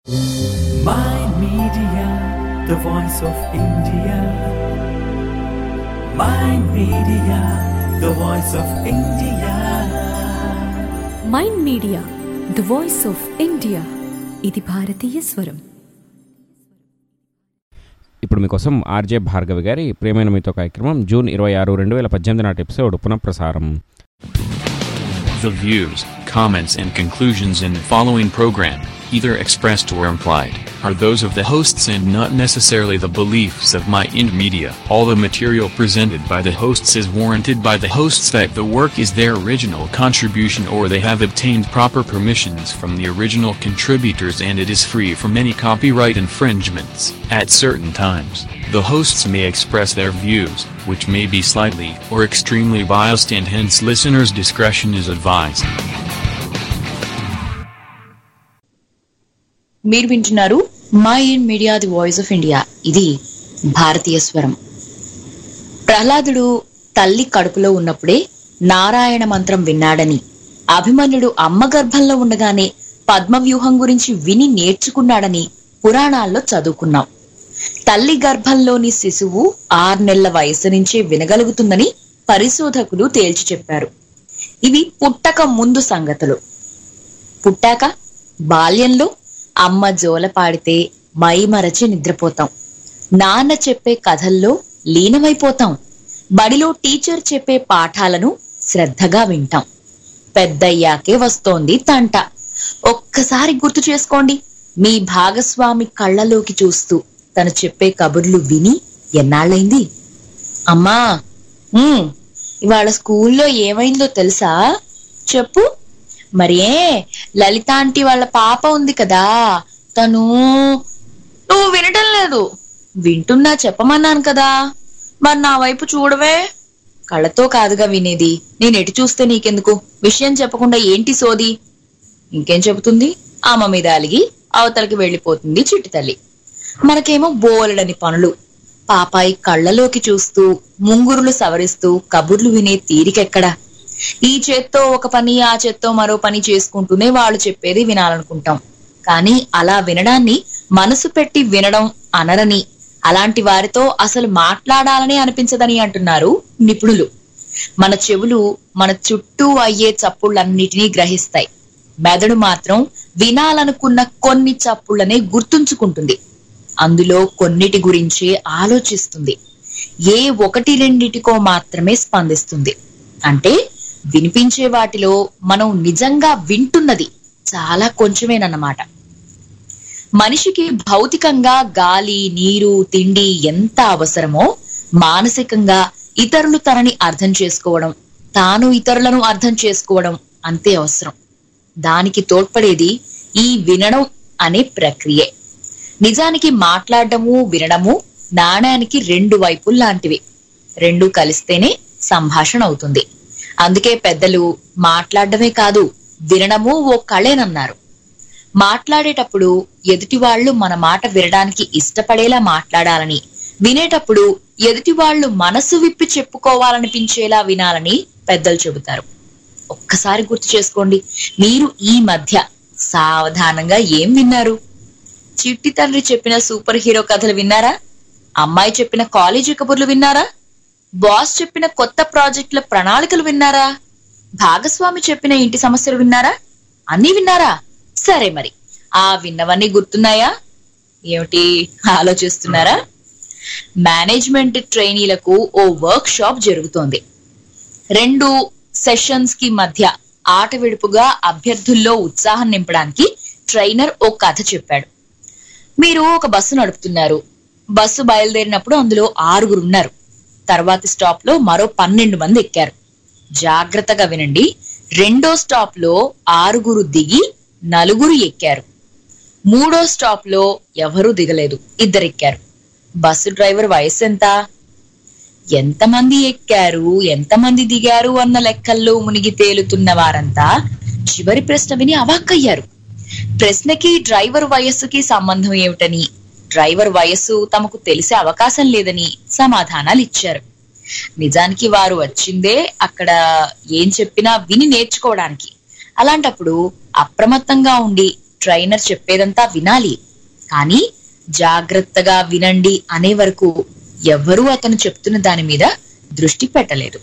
Mind Media, the voice of India. Mind Media, the voice of India. Mind media the voice of India ఇది భారతీయ స్వరం ఇప్పుడు మీకోసం RJ Bhargavi గారి ప్రియమైన మీతో కార్యక్రమం జూన్ ఇరవై ఆరు రెండు వేల పద్దెనిమిది నాటి ఎపిసోడ్ పునఃప్రసారం The views, comments, and conclusions in the following program, either expressed or implied, are those of the hosts and not necessarily the beliefs of My Ind Media. All the material presented by the hosts is warranted by the hosts that the work is their original contribution or they have obtained proper permissions from the original contributors and it is free from any copyright infringements. At certain times, the hosts may express their views, which may be slightly or extremely biased and hence listeners' discretion is advised. మీరు వింటున్నారు my in media the voice of India ఇది భారతీయ స్వరం ప్రహ్లాదుడు తల్లి కడుపులో ఉన్నప్పుడే నారాయణ మంత్రం విన్నాడని అభిమన్యుడు అమ్మ గర్భంలో ఉండగానే పద్మవ్యూహం గురించి విని నేర్చుకున్నాడని పురాణాల్లో చదువుకున్నాం తల్లి గర్భంలోని శిశువు ఆరు నెలల వయసు నుంచే వినగలుగుతుందని పరిశోధకులు తేల్చి చెప్పారు ఇవి పుట్టక ముందు సంగతులు పుట్టాక బాల్యంలో అమ్మ జోల పాడితే మై మరచి నిద్రపోతాం నాన్న చెప్పే కథల్లో లీనమైపోతాం బడిలో టీచర్ చెప్పే పాఠాలను శ్రద్ధగా వింటాం పెద్దయ్యాకే వస్తోంది తంట ఒక్కసారి గుర్తు చేసుకోండి మీ భాగస్వామి కళ్ళలోకి చూస్తూ తను చెప్పే కబుర్లు విని ఎన్నాళ్ళైంది అమ్మా ఉమ్, ఇవాళ స్కూల్లో ఏమైందో తెలుసా చెప్పు మరే లలిత ఆంటీ వాళ్ళ పాప ఉంది కదా తను నువ్వు వినటం లేదు వింటున్నా చెప్పమన్నాను కదా మరి నా వైపు చూడవే కళ్ళతో కాదుగా వినేది నేను ఎటు చూస్తే నీకెందుకు విషయం చెప్పకుండా ఏంటి సోది ఇంకేం చెబుతుంది ఆమె మీద అలిగి అవతలకి వెళ్ళిపోతుంది చిట్టి తల్లి మనకేమో బోలెడని పనులు పాపాయి కళ్ళలోకి చూస్తూ ముంగురులు సవరిస్తూ కబుర్లు వినే తీరికెక్కడా ఈ చేత్తో ఒక పని ఆ చేత్తో మరో పని చేసుకుంటూనే వాళ్ళు చెప్పేది వినాలనుకుంటాం కానీ అలా వినడాన్ని మనసు పెట్టి వినడం అనరని అలాంటి వారితో అసలు మాట్లాడాలని అనిపించదని అంటున్నారు నిపుణులు మన చెవులు మన చుట్టూ అయ్యే చప్పుళ్ళన్నిటినీ గ్రహిస్తాయి మెదడు మాత్రం వినాలనుకున్న కొన్ని చప్పుళ్ళనే గుర్తుంచుకుంటుంది అందులో కొన్నిటి గురించే ఆలోచిస్తుంది ఏ ఒకటి రెండిటికో మాత్రమే స్పందిస్తుంది అంటే వినిపించే వాటిలో మనం నిజంగా వింటున్నది చాలా కొంచెమేనన్నమాట మనిషికి భౌతికంగా గాలి నీరు తిండి ఎంత అవసరమో మానసికంగా ఇతరులు తనని అర్థం చేసుకోవడం తాను ఇతరులను అర్థం చేసుకోవడం అంతే అవసరం దానికి తోడ్పడేది ఈ వినడం అనే ప్రక్రియే నిజానికి మాట్లాడడము వినడము నాణానికి రెండు వైపులు లాంటివి రెండు కలిస్తేనే సంభాషణ అవుతుంది అందుకే పెద్దలు మాట్లాడడమే కాదు వినడము ఓ కళేనన్నారు మాట్లాడేటప్పుడు ఎదుటి వాళ్ళు మన మాట వినడానికి ఇష్టపడేలా మాట్లాడాలని వినేటప్పుడు ఎదుటి వాళ్ళు మనసు విప్పి చెప్పుకోవాలనిపించేలా వినాలని పెద్దలు చెబుతారు ఒక్కసారి గుర్తు చేసుకోండి మీరు ఈ మధ్య సావధానంగా ఏం విన్నారు చిట్టి తండ్రి చెప్పిన సూపర్ హీరో కథలు విన్నారా అమ్మాయి చెప్పిన కాలేజీ కబుర్లు విన్నారా బాస్ చెప్పిన కొత్త ప్రాజెక్టుల ప్రణాళికలు విన్నారా భాగస్వామి చెప్పిన ఇంటి సమస్యలు విన్నారా అన్నీ విన్నారా సరే మరి ఆ విన్నవన్నీ గుర్తున్నాయా ఏమిటి ఆలోచిస్తున్నారా మేనేజ్మెంట్ ట్రైనీలకు ఓ వర్క్ షాప్ జరుగుతోంది రెండు సెషన్స్ కి మధ్య ఆట విడుపుగా అభ్యర్థుల్లో ఉత్సాహం నింపడానికి ట్రైనర్ ఓ కథ చెప్పాడు మీరు ఒక బస్సు నడుపుతున్నారు బస్సు బయలుదేరినప్పుడు అందులో ఆరుగురు ఉన్నారు తర్వాతి స్టాప్ లో మరో పన్నెండు మంది ఎక్కారు జాగ్రత్తగా వినండి రెండో స్టాప్ లో ఆరుగురు దిగి నలుగురు ఎక్కారు మూడో స్టాప్ లో ఎవరూ దిగలేదు ఇద్దరు ఎక్కారు బస్సు డ్రైవర్ వయసు ఎంత ఎంతమంది ఎక్కారు ఎంతమంది దిగారు అన్న లెక్కల్లో మునిగి తేలుతున్న వారంతా చివరి ప్రశ్న విని అవాక్కయ్యారు ప్రశ్నకి డ్రైవర్ వయస్సుకి సంబంధం ఏమిటని డ్రైవర్ వయస్సు తమకు తెలిసే అవకాశం లేదని సమాధానాలు ఇచ్చారు నిజానికి వారు వచ్చిందే అక్కడ ఏం చెప్పినా విని నేర్చుకోవడానికి అలాంటప్పుడు అప్రమత్తంగా ఉండి ట్రైనర్ చెప్పేదంతా వినాలి కానీ జాగ్రత్తగా వినండి అనే వరకు ఎవ్వరూ అతను చెప్తున్న దాని మీద దృష్టి పెట్టలేదు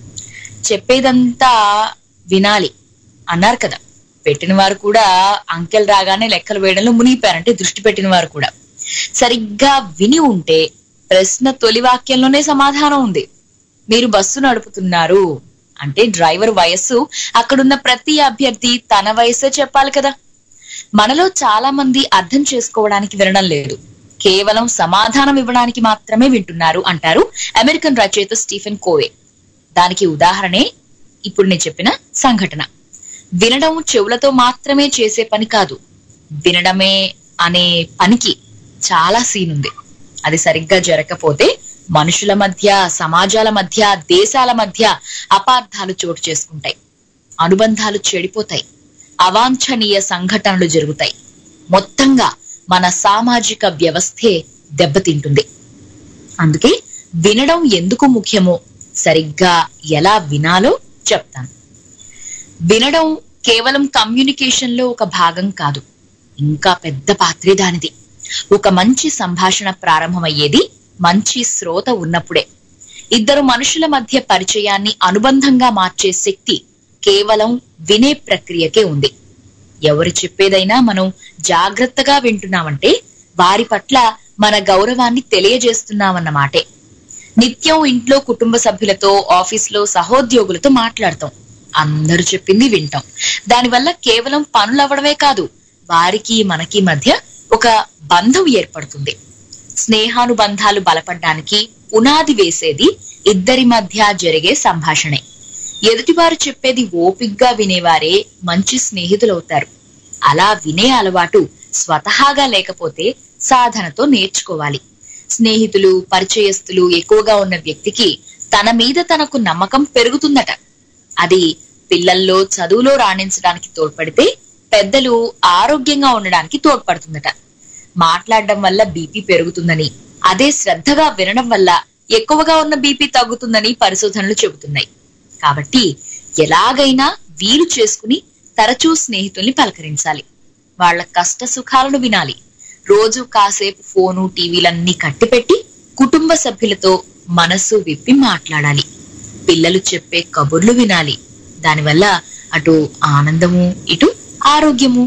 చెప్పేదంతా వినాలి అన్నారు కదా పెట్టిన వారు కూడా అంకెలు రాగానే లెక్కలు వేయడంలో మునిగిపోయారంటే దృష్టి పెట్టిన వారు కూడా సరిగ్గా విని ఉంటే ప్రశ్న తొలి వాక్యంలోనే సమాధానం ఉంది మీరు బస్సు నడుపుతున్నారు అంటే డ్రైవర్ వయస్సు అక్కడున్న ప్రతి అభ్యర్థి తన వయస్సే చెప్పాలి కదా మనలో చాలా మంది అర్థం చేసుకోవడానికి వినడం లేదు కేవలం సమాధానం ఇవ్వడానికి మాత్రమే వింటున్నారు అంటారు అమెరికన్ రచయిత స్టీఫెన్ కోవే దానికి ఉదాహరణే ఇప్పుడు నేను చెప్పిన సంఘటన వినడం చెవులతో మాత్రమే చేసే పని కాదు వినడమే అనే పనికి చాలా సీన్ ఉంది అది సరిగ్గా జరగకపోతే మనుషుల మధ్య సమాజాల మధ్య దేశాల మధ్య అపార్థాలు చోటు చేసుకుంటాయి అనుబంధాలు చెడిపోతాయి అవాంఛనీయ సంఘటనలు జరుగుతాయి మొత్తంగా మన సామాజిక వ్యవస్థే దెబ్బతింటుంది అందుకే వినడం ఎందుకు ముఖ్యమో సరిగ్గా ఎలా వినాలో చెప్తాను వినడం కేవలం కమ్యూనికేషన్ లో ఒక భాగం కాదు ఇంకా పెద్ద పాత్రే దానిది ఒక మంచి సంభాషణ ప్రారంభమయ్యేది మంచి శ్రోత ఉన్నప్పుడే ఇద్దరు మనుషుల మధ్య పరిచయాన్ని అనుబంధంగా మార్చే శక్తి కేవలం వినే ప్రక్రియకే ఉంది ఎవరు చెప్పేదైనా మనం జాగ్రత్తగా వింటున్నామంటే వారి పట్ల మన గౌరవాన్ని తెలియజేస్తున్నామన్నమాటే నిత్యం ఇంట్లో కుటుంబ సభ్యులతో ఆఫీస్లో సహోద్యోగులతో మాట్లాడతాం అందరూ చెప్పింది వింటాం దానివల్ల కేవలం పనులు అవ్వడమే కాదు వారికి మనకి మధ్య ఒక బంధం ఏర్పడుతుంది స్నేహానుబంధాలు బలపడడానికి పునాది వేసేది ఇద్దరి మధ్య జరిగే సంభాషణే ఎదుటివారు చెప్పేది ఓపిగ్గా వినేవారే మంచి స్నేహితులవుతారు అలా వినే అలవాటు స్వతహాగా లేకపోతే సాధనతో నేర్చుకోవాలి స్నేహితులు పరిచయస్తులు ఎక్కువగా ఉన్న వ్యక్తికి తన మీద తనకు నమ్మకం పెరుగుతుందట అది పిల్లల్లో చదువులో రాణించడానికి తోడ్పడితే పెద్దలు ఆరోగ్యంగా ఉండడానికి తోడ్పడుతుందట మాట్లాడడం వల్ల బీపీ పెరుగుతుందని అదే శ్రద్ధగా వినడం వల్ల ఎక్కువగా ఉన్న బీపీ తగ్గుతుందని పరిశోధనలు చెబుతున్నాయి కాబట్టి ఎలాగైనా వీలు చేసుకుని తరచూ స్నేహితుల్ని పలకరించాలి వాళ్ళ కష్ట సుఖాలను వినాలి రోజు కాసేపు ఫోను టీవీలన్నీ కట్టిపెట్టి కుటుంబ సభ్యులతో మనసు విప్పి మాట్లాడాలి పిల్లలు చెప్పే కబుర్లు వినాలి దానివల్ల అటు ఆనందము ఇటు ఆరోగ్యము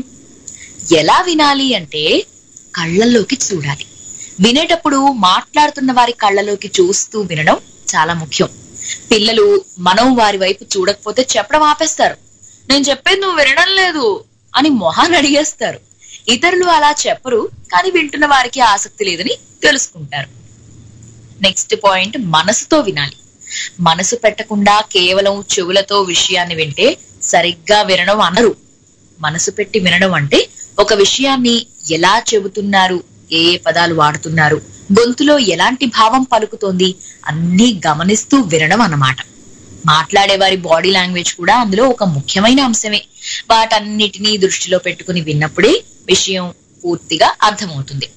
ఎలా వినాలి అంటే కళ్ళల్లోకి చూడాలి వినేటప్పుడు మాట్లాడుతున్న వారి కళ్ళలోకి చూస్తూ వినడం చాలా ముఖ్యం పిల్లలు మనం వారి వైపు చూడకపోతే చెప్పడం ఆపేస్తారు నేను చెప్పేది నువ్వు వినడం లేదు అని మొహాన్ని అడిగేస్తారు ఇతరులు అలా చెప్పరు కానీ వింటున్న వారికి ఆసక్తి లేదని తెలుసుకుంటారు నెక్స్ట్ పాయింట్ మనసుతో వినాలి మనసు పెట్టకుండా కేవలం చెవులతో విషయాన్ని వింటే సరిగ్గా వినడం అనరు మనసు పెట్టి వినడం అంటే ఒక విషయాన్ని ఎలా చెబుతున్నారు ఏ ఏ పదాలు వాడుతున్నారు గొంతులో ఎలాంటి భావం పలుకుతోంది అన్నీ గమనిస్తూ వినడం అన్నమాట మాట్లాడే వారి బాడీ లాంగ్వేజ్ కూడా అందులో ఒక ముఖ్యమైన అంశమే వాటన్నిటినీ దృష్టిలో పెట్టుకుని విన్నప్పుడే విషయం పూర్తిగా అర్థమవుతుంది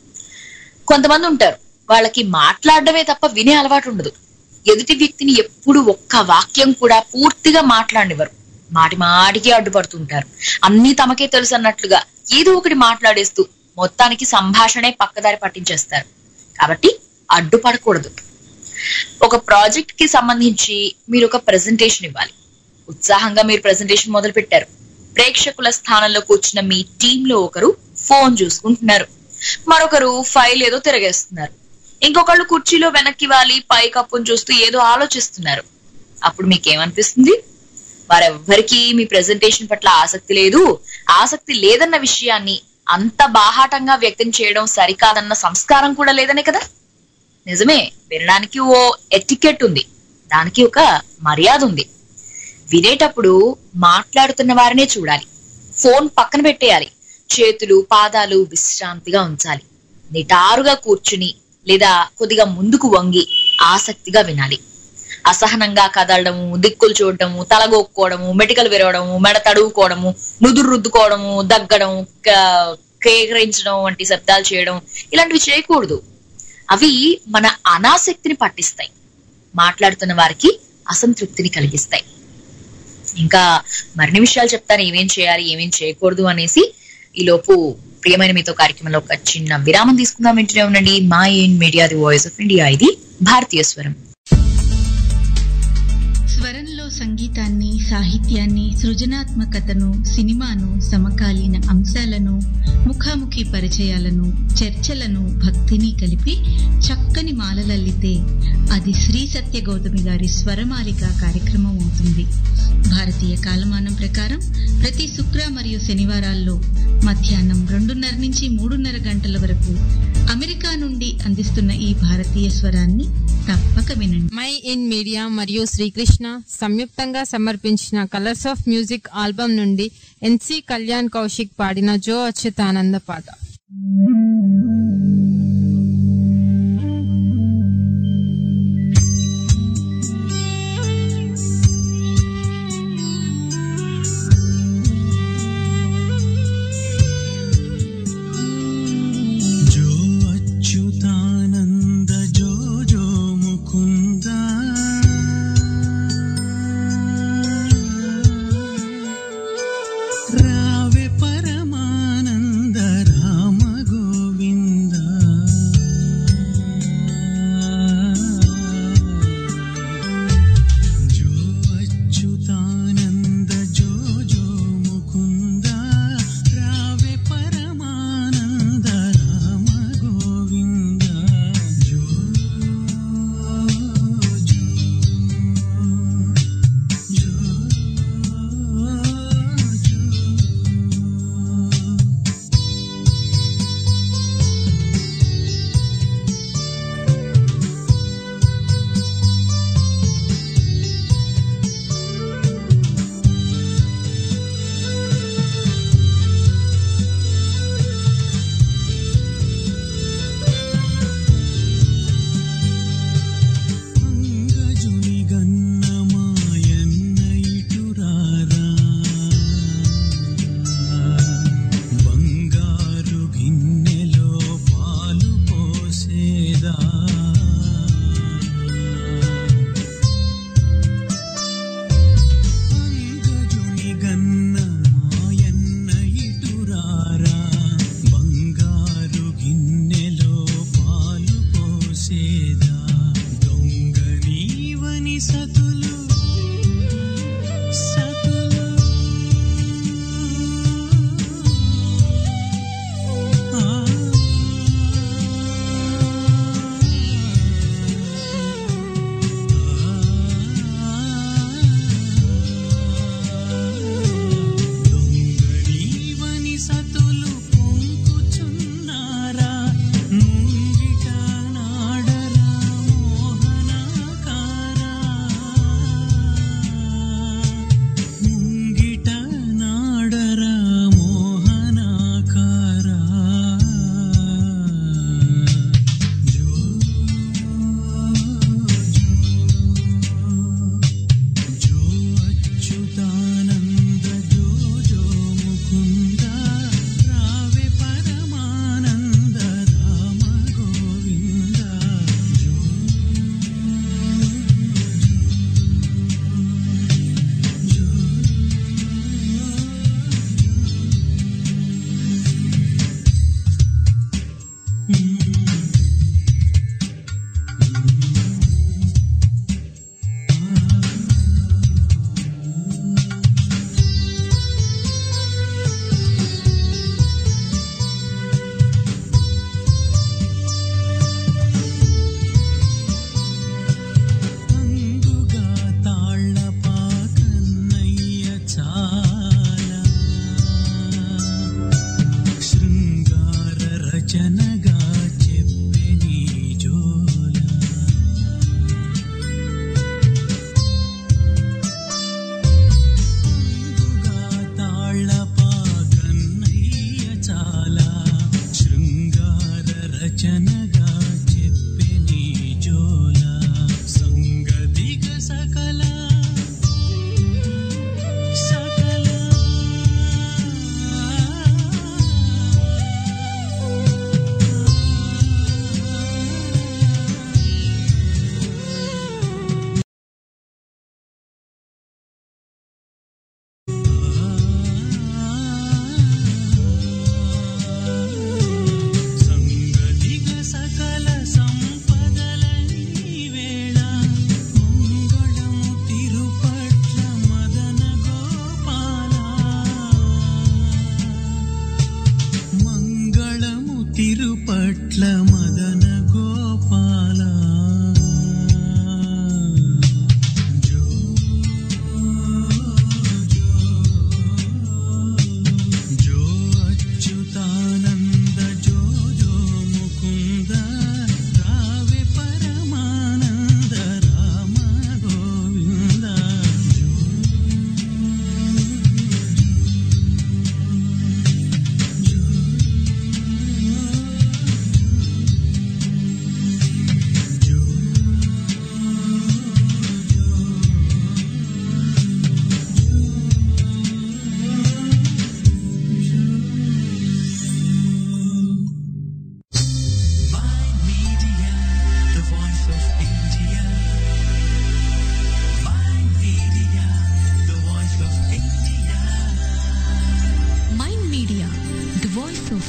కొంతమంది ఉంటారు వాళ్ళకి మాట్లాడడమే తప్ప వినే అలవాటు ఉండదు ఎదుటి వ్యక్తిని ఎప్పుడు ఒక్క వాక్యం కూడా పూర్తిగా మాట్లాడినవారు మాటి మాటికి అడ్డుపడుతుంటారు అన్ని తమకే తెలుసు అన్నట్లుగా ఏదో ఒకటి మాట్లాడేస్తూ మొత్తానికి సంభాషణే పక్కదారి పట్టించేస్తారు కాబట్టి అడ్డుపడకూడదు ఒక ప్రాజెక్ట్ కి సంబంధించి మీరు ఒక ప్రెజెంటేషన్ ఇవ్వాలి ఉత్సాహంగా మీరు ప్రెజెంటేషన్ మొదలు పెట్టారు ప్రేక్షకుల స్థానంలో కూర్చున్న మీ టీమ్ లో ఒకరు ఫోన్ చూసుకుంటున్నారు మరొకరు ఫైల్ ఏదో తిరగేస్తున్నారు ఇంకొకళ్ళు కుర్చీలో వెనక్కి వాలి పై కప్పును చూస్తూ ఏదో ఆలోచిస్తున్నారు అప్పుడు మీకేమనిపిస్తుంది వారెవ్వరికీ మీ ప్రెజెంటేషన్ పట్ల ఆసక్తి లేదు ఆసక్తి లేదన్న విషయాన్ని అంత బాహాటంగా వ్యక్తం చేయడం సరికాదన్న సంస్కారం కూడా లేదనే కదా నిజమే వినడానికి ఓ ఎటికెట్ ఉంది దానికి ఒక మర్యాద ఉంది వినేటప్పుడు మాట్లాడుతున్న వారినే చూడాలి ఫోన్ పక్కన పెట్టేయాలి చేతులు పాదాలు విశ్రాంతిగా ఉంచాలి నిటారుగా కూర్చుని లేదా కొద్దిగా ముందుకు వంగి ఆసక్తిగా వినాలి అసహనంగా కదలడము దిక్కులు చూడటము తలగొక్కోవడము మెటికలు విరవడము మెడ తడువుకోవడము నుదురు రుద్దుకోవడము దగ్గడం క- కేకరించడం వంటి శబ్దాలు చేయడం ఇలాంటివి చేయకూడదు అవి మన అనాసక్తిని పట్టిస్తాయి మాట్లాడుతున్న వారికి అసంతృప్తిని కలిగిస్తాయి ఇంకా మరిన్ని విషయాలు చెప్తాను ఏమేం చేయాలి ఏమేం చేయకూడదు అనేసి ఈలోపు ప్రియమైన మీతో కార్యక్రమంలో ఒక చిన్న విరామం తీసుకుందాం వింటూనే ఉండండి మా in media the voice of India ఇది భారతీయ స్వరం స్వరంలో సంగీతాన్ని సాహిత్యాన్ని సృజనాత్మకతను సినిమాను సమకాలీన అంశాలను ముఖాముఖి పరిచయాలను చర్చలను భక్తిని కలిపి చక్కని మాలలల్లితే అది శ్రీ సత్య గౌతమి గారి స్వరమాలిక కార్యక్రమం అవుతుంది భారతీయ కాలమానం ప్రకారం ప్రతి శుక్ర మరియు శనివారాల్లో మధ్యాహ్నం రెండున్నర నుంచి మూడున్నర గంటల వరకు అమెరికా నుండి అందిస్తున్న ఈ భారతీయ స్వరాన్ని తప్పక వినండి మై ఇన్ మీడియా మరియు శ్రీకృష్ణ సంయుక్తంగా సమర్పించిన కలర్స్ ఆఫ్ మ్యూజిక్ ఆల్బమ్ నుండి ఎన్సి కళ్యాణ్ కౌశిక్ పాడిన జో అచ్యుతానంద పాట जो अच्युतानन्द जो जो मुकुन्द रावे परमानन्द राम गोविन्द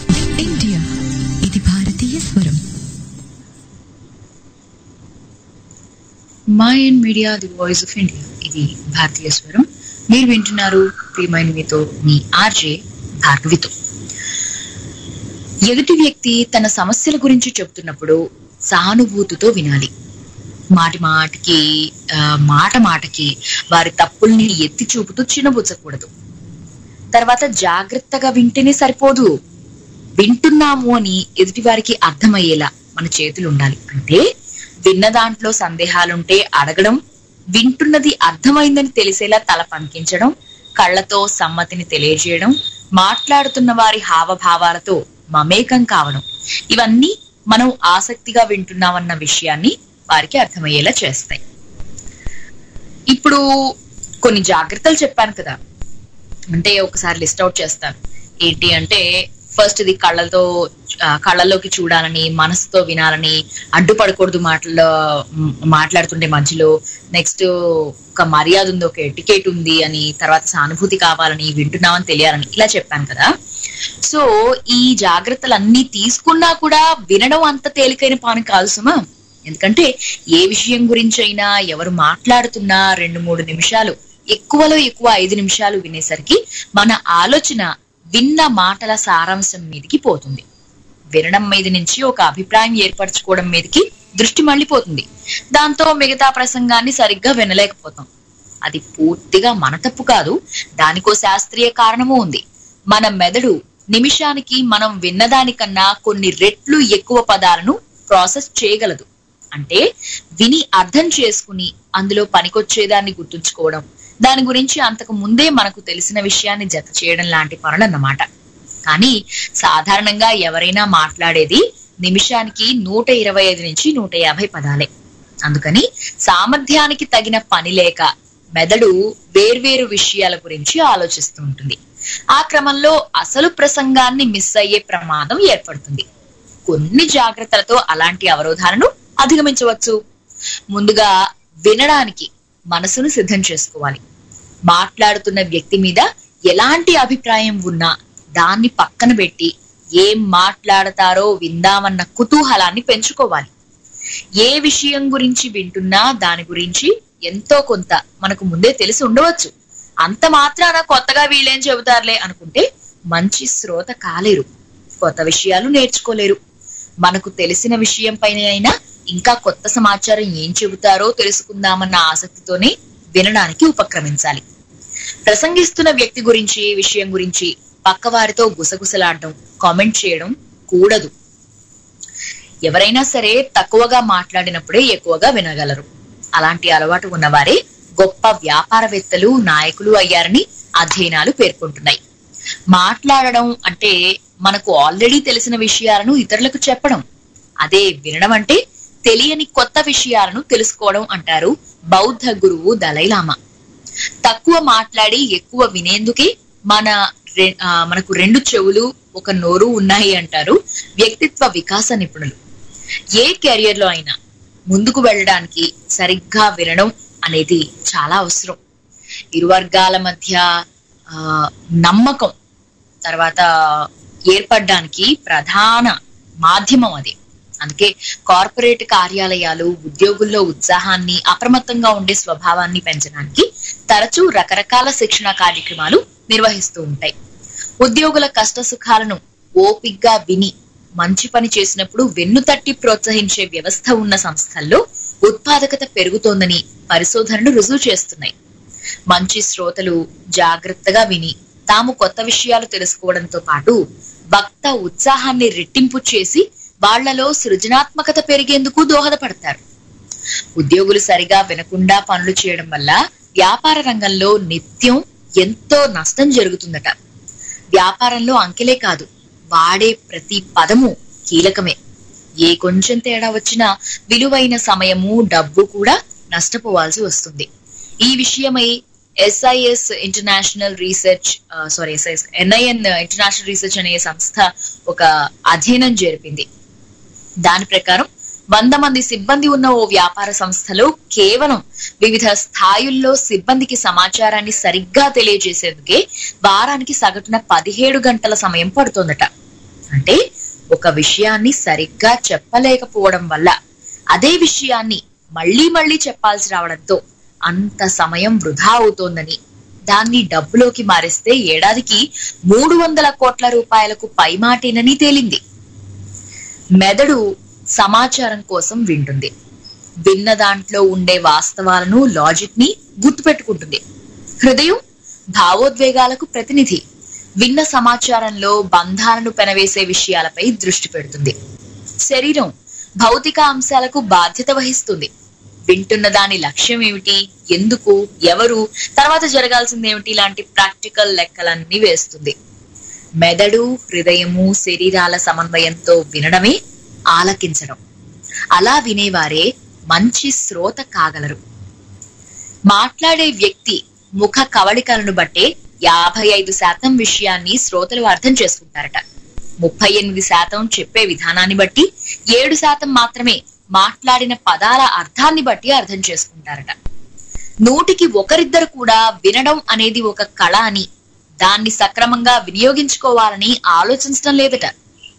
ఇండియా ఇది భారతీయ స్వరం my and media the voice of India ఇది భారతీయ స్వరం మీరు వింటున్నారు ప్రియమైన మీతో మీ ఆర్జే భార్గవితో ఎదుటి వ్యక్తి తన సమస్యల గురించి చెప్తున్నప్పుడు సానుభూతితో వినాలి మాటి మాటికి ఆ, మాట మాటకి వారి తప్పుల్ని ఎత్తి చూపుతూ చిన్నబుచ్చకూడదు తర్వాత జాగ్రత్తగా వింటేనే సరిపోదు వింటున్నాము అని ఎదుటి వారికి అర్థమయ్యేలా మన చేతులు ఉండాలి అంటే విన్న దాంట్లో సందేహాలుంటే అడగడం వింటున్నది అర్థమైందని తెలిసేలా తల పంకించడం కళ్ళతో సమ్మతిని తెలియజేయడం మాట్లాడుతున్న వారి హావభావాలతో మమేకం కావడం ఇవన్నీ మనం ఆసక్తిగా వింటున్నామన్న విషయాన్ని వారికి అర్థమయ్యేలా చేస్తాయి ఇప్పుడు కొన్ని జాగ్రత్తలు చెప్పాను కదా అంటే ఒకసారి లిస్ట్ అవుట్ చేస్తాను ఏంటి అంటే ఫస్ట్ ఇది కళ్ళతో ఆ, కళ్ళలోకి చూడాలని మనసుతో వినాలని అడ్డుపడకూడదు మాటల్లో మ్, మాట్లాడుతుంటే మధ్యలో నెక్స్ట్ ఒక మర్యాద ఉంది ఒక ఎటికేట్ ఉంది అని తర్వాత సానుభూతి కావాలని వింటున్నామని తెలియాలని ఇలా చెప్పాను కదా సో ఈ జాగ్రత్తలన్నీ తీసుకున్నా కూడా వినడం అంత తేలికైన పాని కాదు సుమా ఎందుకంటే ఏ విషయం గురించి అయినా ఎవరు మాట్లాడుతున్నా రెండు మూడు నిమిషాలు ఎక్కువలో ఎక్కువ ఐదు నిమిషాలు వినేసరికి మన ఆలోచన విన్న మాటల సారాంశం మీదకి పోతుంది వినడం మీద నుంచి ఒక అభిప్రాయం ఏర్పరచుకోవడం మీదకి దృష్టి మళ్ళీపోతుంది దాంతో మిగతా ప్రసంగాన్ని సరిగ్గా వినలేకపోతాం అది పూర్తిగా మన తప్పు కాదు దానికో శాస్త్రీయ కారణము ఉంది మన మెదడు నిమిషానికి మనం విన్నదానికన్నా కొన్ని రెట్లు ఎక్కువ పదాలను ప్రాసెస్ చేయగలదు అంటే విని అర్థం చేసుకుని అందులో పనికొచ్చేదాన్ని గుర్తుంచుకోవడం దాని గురించి అంతకు ముందే మనకు తెలిసిన విషయాన్ని జత చేయడం లాంటి పనులన్నమాట కానీ సాధారణంగా ఎవరైనా మాట్లాడేది నిమిషానికి నూట ఇరవై ఐదు నుంచి నూట యాభై పదాలే అందుకని సామర్థ్యానికి తగిన పని లేక మెదడు వేర్వేరు విషయాల గురించి ఆలోచిస్తూ ఉంటుంది ఆ క్రమంలో అసలు ప్రసంగాన్ని మిస్ అయ్యే ప్రమాదం ఏర్పడుతుంది కొన్ని జాగ్రత్తలతో అలాంటి అవరోధాలను అధిగమించవచ్చు ముందుగా వినడానికి మనసును సిద్ధం చేసుకోవాలి మాట్లాడుతున్న వ్యక్తి మీద ఎలాంటి అభిప్రాయం ఉన్నా దాన్ని పక్కన పెట్టి ఏం మాట్లాడతారో విందామన్న కుతూహలాన్ని పెంచుకోవాలి ఏ విషయం గురించి వింటున్నా దాని గురించి ఎంతో కొంత మనకు ముందే తెలిసి ఉండవచ్చు అంత మాత్రాన కొత్తగా వీళ్ళేం చెబుతారులే అనుకుంటే మంచి శ్రోత కాలేరు కొత్త విషయాలు నేర్చుకోలేరు మనకు తెలిసిన విషయం పైన అయినా ఇంకా కొత్త సమాచారం ఏం చెబుతారో తెలుసుకుందామన్న ఆసక్తితోనే వినడానికి ఉపక్రమించాలి ప్రసంగిస్తున్న వ్యక్తి గురించి విషయం గురించి పక్కవారితో గుసగుసలాడడం కామెంట్ చేయడం కూడదు ఎవరైనా సరే తక్కువగా మాట్లాడినప్పుడే ఎక్కువగా వినగలరు అలాంటి అలవాటు ఉన్నవారే గొప్ప వ్యాపారవేత్తలు నాయకులు అయ్యారని అధ్యయనాలు పేర్కొంటున్నాయి మాట్లాడడం అంటే మనకు ఆల్రెడీ తెలిసిన విషయాలను ఇతరులకు చెప్పడం అదే వినడం అంటే తెలియని కొత్త విషయాలను తెలుసుకోవడం అంటారు బౌద్ధ గురువు దలైలామా తక్కువ మాట్లాడి ఎక్కువ వినేందుకే మన రె- ఆ, మనకు రెండు చెవులు ఒక నోరు ఉన్నాయి అంటారు వ్యక్తిత్వ వికాస నిపుణులు ఏ కెరియర్ లో అయినా ముందుకు వెళ్ళడానికి సరిగ్గా వినడం అనేది చాలా అవసరం ఇరు వర్గాల మధ్య ఆ, నమ్మకం తర్వాత ఏర్పడడానికి ప్రధాన మాధ్యమం అది అందుకే కార్పొరేట్ కార్యాలయాలు ఉద్యోగుల్లో ఉత్సాహాన్ని అప్రమత్తంగా ఉండే స్వభావాన్ని పెంచడానికి తరచూ రకరకాల శిక్షణ కార్యక్రమాలు నిర్వహిస్తూ ఉంటాయి ఉద్యోగుల కష్ట సుఖాలను ఓపిగ్గా విని మంచి పని చేసినప్పుడు వెన్నుతట్టి ప్రోత్సహించే వ్యవస్థ ఉన్న సంస్థల్లో ఉత్పాదకత పెరుగుతోందని పరిశోధనలు రుజువు చేస్తున్నాయి మంచి శ్రోతలు జాగ్రత్తగా విని తాము కొత్త విషయాలు తెలుసుకోవడంతో పాటు వక్త ఉత్సాహాన్ని రెట్టింపు చేసి వాళ్లలో సృజనాత్మకత పెరిగేందుకు దోహదపడతారు ఉద్యోగులు సరిగా వినకుండా పనులు చేయడం వల్ల వ్యాపార రంగంలో నిత్యం ఎంతో నష్టం జరుగుతుందట వ్యాపారంలో అంకెలే కాదు వాడే ప్రతి పదము కీలకమే ఏ కొంచెం తేడా వచ్చినా విలువైన సమయము డబ్బు కూడా నష్టపోవాల్సి వస్తుంది ఈ విషయమై S I S international research sorry S I S N I N international research అనే సంస్థ ఒక అధ్యయనం జరిపింది దాని ప్రకారం వంద మంది సిబ్బంది ఉన్న ఓ వ్యాపార సంస్థలో కేవలం వివిధ స్థాయిల్లో సిబ్బందికి సమాచారాన్ని సరిగ్గా తెలియజేసేందుకే వారానికి సగటున పదిహేడు గంటల సమయం పడుతోందట అంటే ఒక విషయాన్ని సరిగ్గా చెప్పలేకపోవడం వల్ల అదే విషయాన్ని మళ్ళీ మళ్ళీ చెప్పాల్సి రావడంతో అంత సమయం వృధా అవుతోందని దాన్ని డబ్బులోకి మారిస్తే ఏడాదికి మూడు వందల కోట్ల రూపాయలకు పైమాటేనని తేలింది మెదడు సమాచారం కోసం వింటుంది విన్న దాంట్లో ఉండే వాస్తవాలను లాజిక్ ని గుర్తుపెట్టుకుంటుంది హృదయం భావోద్వేగాలకు ప్రతినిధి విన్న సమాచారంలో బంధాలను పెనవేసే విషయాలపై దృష్టి పెడుతుంది శరీరం భౌతిక అంశాలకు బాధ్యత వహిస్తుంది వింటున్న దాని లక్ష్యం ఏమిటి ఎందుకు ఎవరు తర్వాత జరగాల్సింది ఏమిటి లాంటి ప్రాక్టికల్ లెక్కలన్నీ వేస్తుంది మెదడు హృదయము శరీరాల సమన్వయంతో వినడమే ఆలకించడం అలా వినేవారే మంచి శ్రోత కాగలరు మాట్లాడే వ్యక్తి ముఖ కవళికలను బట్టే యాభై ఐదు శాతం విషయాన్ని శ్రోతలు అర్థం చేసుకుంటారట ముప్పై ఎనిమిది శాతం చెప్పే విధానాన్ని బట్టి ఏడు శాతం మాత్రమే మాట్లాడిన పదాల అర్థాన్ని బట్టి అర్థం చేసుకుంటారట నూటికి ఒకరిద్దరు కూడా వినడం అనేది ఒక కళ అని దాన్ని సక్రమంగా వినియోగించుకోవాలని ఆలోచించడం లేదట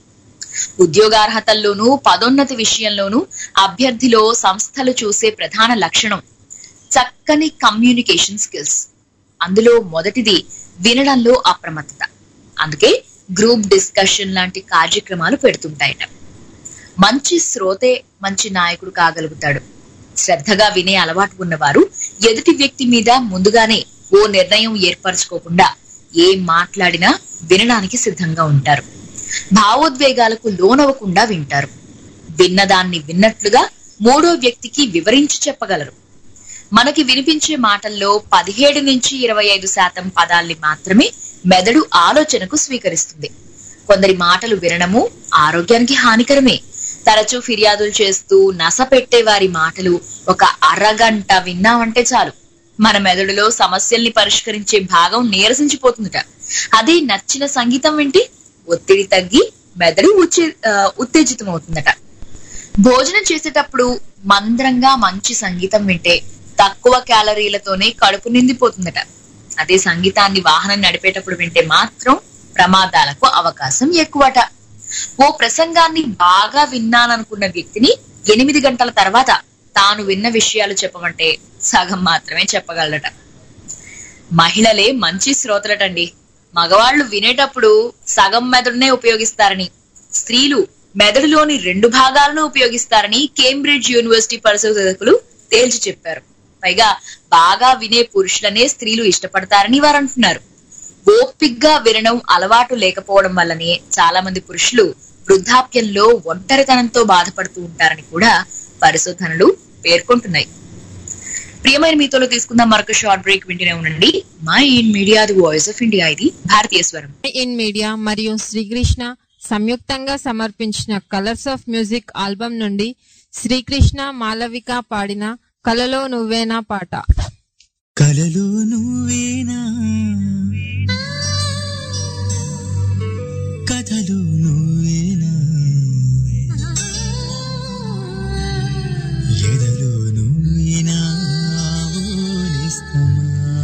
ఉద్యోగార్హతల్లోనూ పదోన్నతి విషయంలోనూ అభ్యర్థిలో సంస్థలు చూసే ప్రధాన లక్షణం చక్కని కమ్యూనికేషన్ స్కిల్స్ అందులో మొదటిది వినడంలో అప్రమత్తత అందుకే గ్రూప్ డిస్కషన్ లాంటి కార్యక్రమాలు పెడుతుంటాయట మంచి శ్రోతే మంచి నాయకుడు కాగలుగుతాడు శ్రద్ధగా వినే అలవాటు ఉన్నవారు ఎదుటి వ్యక్తి మీద ముందుగానే ఓ నిర్ణయం ఏర్పరచుకోకుండా ఏం మాట్లాడినా వినడానికి సిద్ధంగా ఉంటారు భావోద్వేగాలకు లోనవ్వకుండా వింటారు విన్నదాన్ని విన్నట్లుగా మూడో వ్యక్తికి వివరించి చెప్పగలరు మనకి వినిపించే మాటల్లో పదిహేడు నుంచి ఇరవై ఐదు శాతం పదాల్ని మాత్రమే మెదడు ఆలోచనకు స్వీకరిస్తుంది కొందరి మాటలు వినడము ఆరోగ్యానికి హానికరమే తరచూ ఫిర్యాదులు చేస్తూ నస పెట్టే వారి మాటలు ఒక అరగంట విన్నామంటే చాలు మన మెదడులో సమస్యల్ని పరిష్కరించే భాగం నీరసించిపోతుందట అదే నచ్చిన సంగీతం వింటే ఒత్తిడి తగ్గి మెదడు ఉచ్చే ఆ, ఉత్తేజితమవుతుందట భోజనం చేసేటప్పుడు మంద్రంగా మంచి సంగీతం వింటే తక్కువ క్యాలరీలతోనే కడుపు నిండిపోతుందట అదే సంగీతాన్ని వాహనం నడిపేటప్పుడు వింటే మాత్రం ప్రమాదాలకు అవకాశం ఎక్కువట ఓ ప్రసంగాన్ని బాగా విన్నాననుకున్న వ్యక్తిని ఎనిమిది గంటల తర్వాత తాను విన్న విషయాలు చెప్పమంటే సగం మాత్రమే చెప్పగలడట మహిళలే మంచి శ్రోతలటండి మగవాళ్ళు వినేటప్పుడు సగం మెదడునే ఉపయోగిస్తారని స్త్రీలు మెదడులోని రెండు భాగాలను ఉపయోగిస్తారని కేంబ్రిడ్జ్ యూనివర్సిటీ పరిశోధకులు తేల్చి చెప్పారు పైగా బాగా వినే పురుషులనే స్త్రీలు ఇష్టపడతారని వారు అంటున్నారు ఓపిగ్గా వినడం అలవాటు లేకపోవడం వల్లనే చాలా మంది పురుషులు వృద్ధాప్యంలో ఒంటరితనంతో బాధపడుతూ ఉంటారని కూడా పరిశోధనలు పేర్కొంటున్నాయి ప్రియమైన మీతో తీసుకుందాం మరొక షార్ట్ బ్రేక్ వింటూనే ఉండండి my in media the voice of India ఇది భారతీయ స్వరం ఇన్ మీడియా మరియు శ్రీకృష్ణ సంయుక్తంగా సమర్పించిన కలర్స్ ఆఫ్ మ్యూజిక్ ఆల్బమ్ నుండి శ్రీకృష్ణ మాలవిక పాడిన కలలో నువ్వేనా పాట కలలో నువ్వేనా కథలు నువ్వేనా ఎదలో నువ్వేనా ఆవులిస్తమా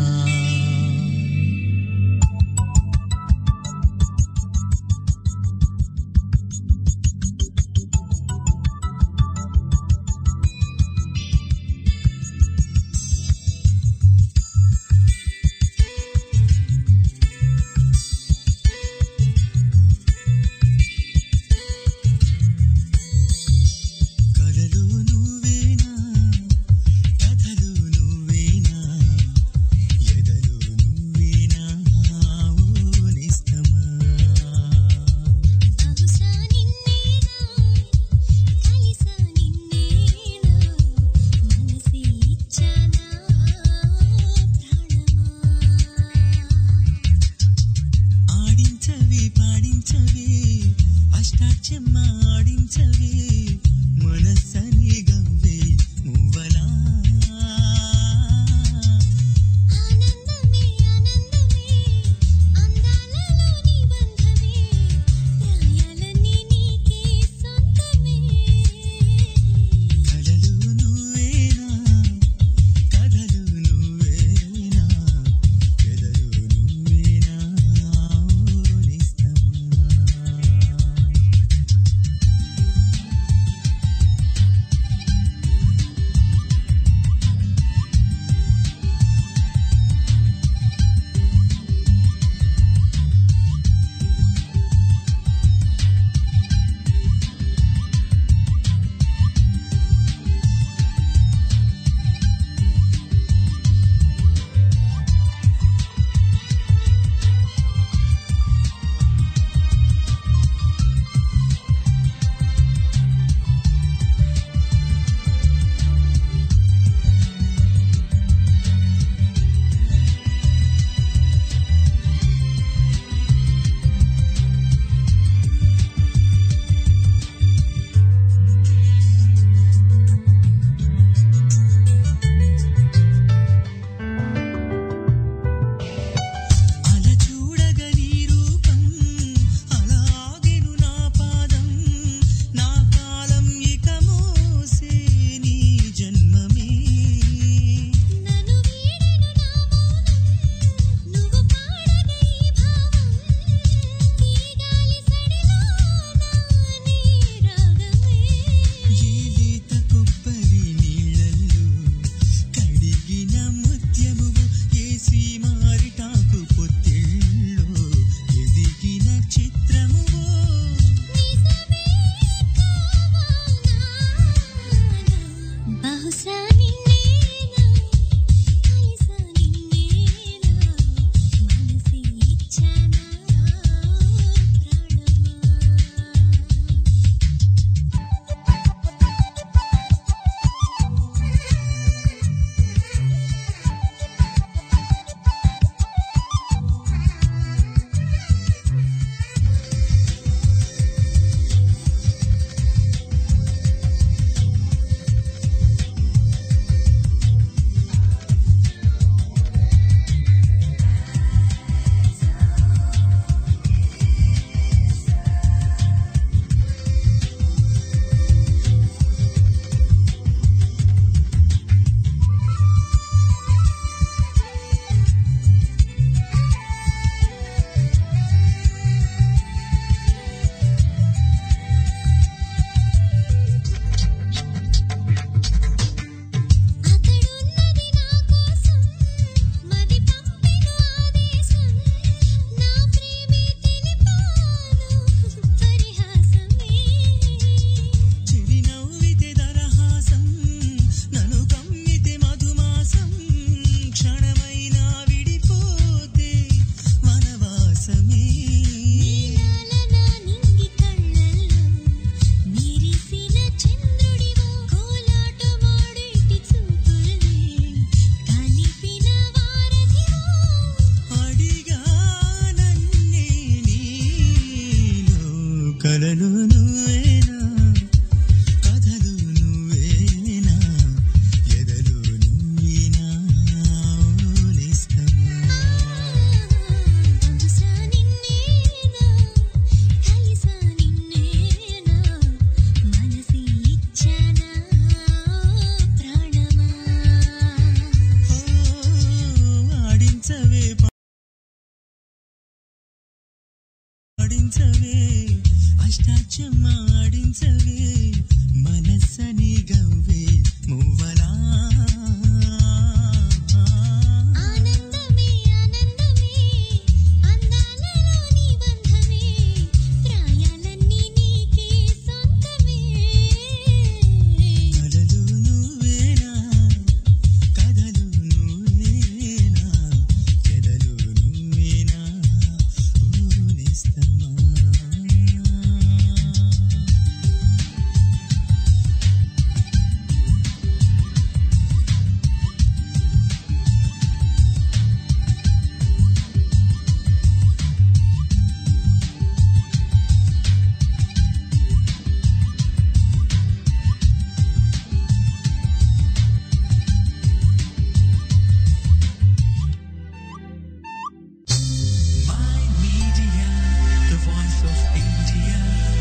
కలలు నువ్వేనా కథలు నువ్వేనా ఎదలు నువ్వేనా ఓనిస్తమా బహుశా నిన్నేనా కలిసా నిన్నేనా మనసి ఇచ్చానా ప్రాణమా ఆడించవే పాడించవే అష్టాక్షమ్మ ఆడించవే మనసని గవ్వే మువ్వలా ఆనందమే ఆనందమే అందాలలో నిబంధమే ప్రాయాలన్నీ నీకే సొంతమే కలలు నువ్వేనా కథలు నువ్వేనా ఎదలు నువ్వేనా ఓనిస్తమా నువ్వేనా కథలు నువ్వేనా ఎదలు నువ్వేనా నేస్తమా చూసా నిన్నేనా కలిసా నిన్నేనా మనసి ఇచ్చానా ప్రాణమా ఆడించవే ఆడించవే అష్టాచమ్మ ఆడించవే మనస్సని గవ్వే మువ్వలా ఆనందమే ఆనందమే అందాలలోని బంధమే ప్రాయాలన్నీ నీకే సొంతమే కలలు నువ్వేనా కథలు నువ్వేనా ఎదలు నువ్వేనా ఓ నేస్తమా My media, the voice of India.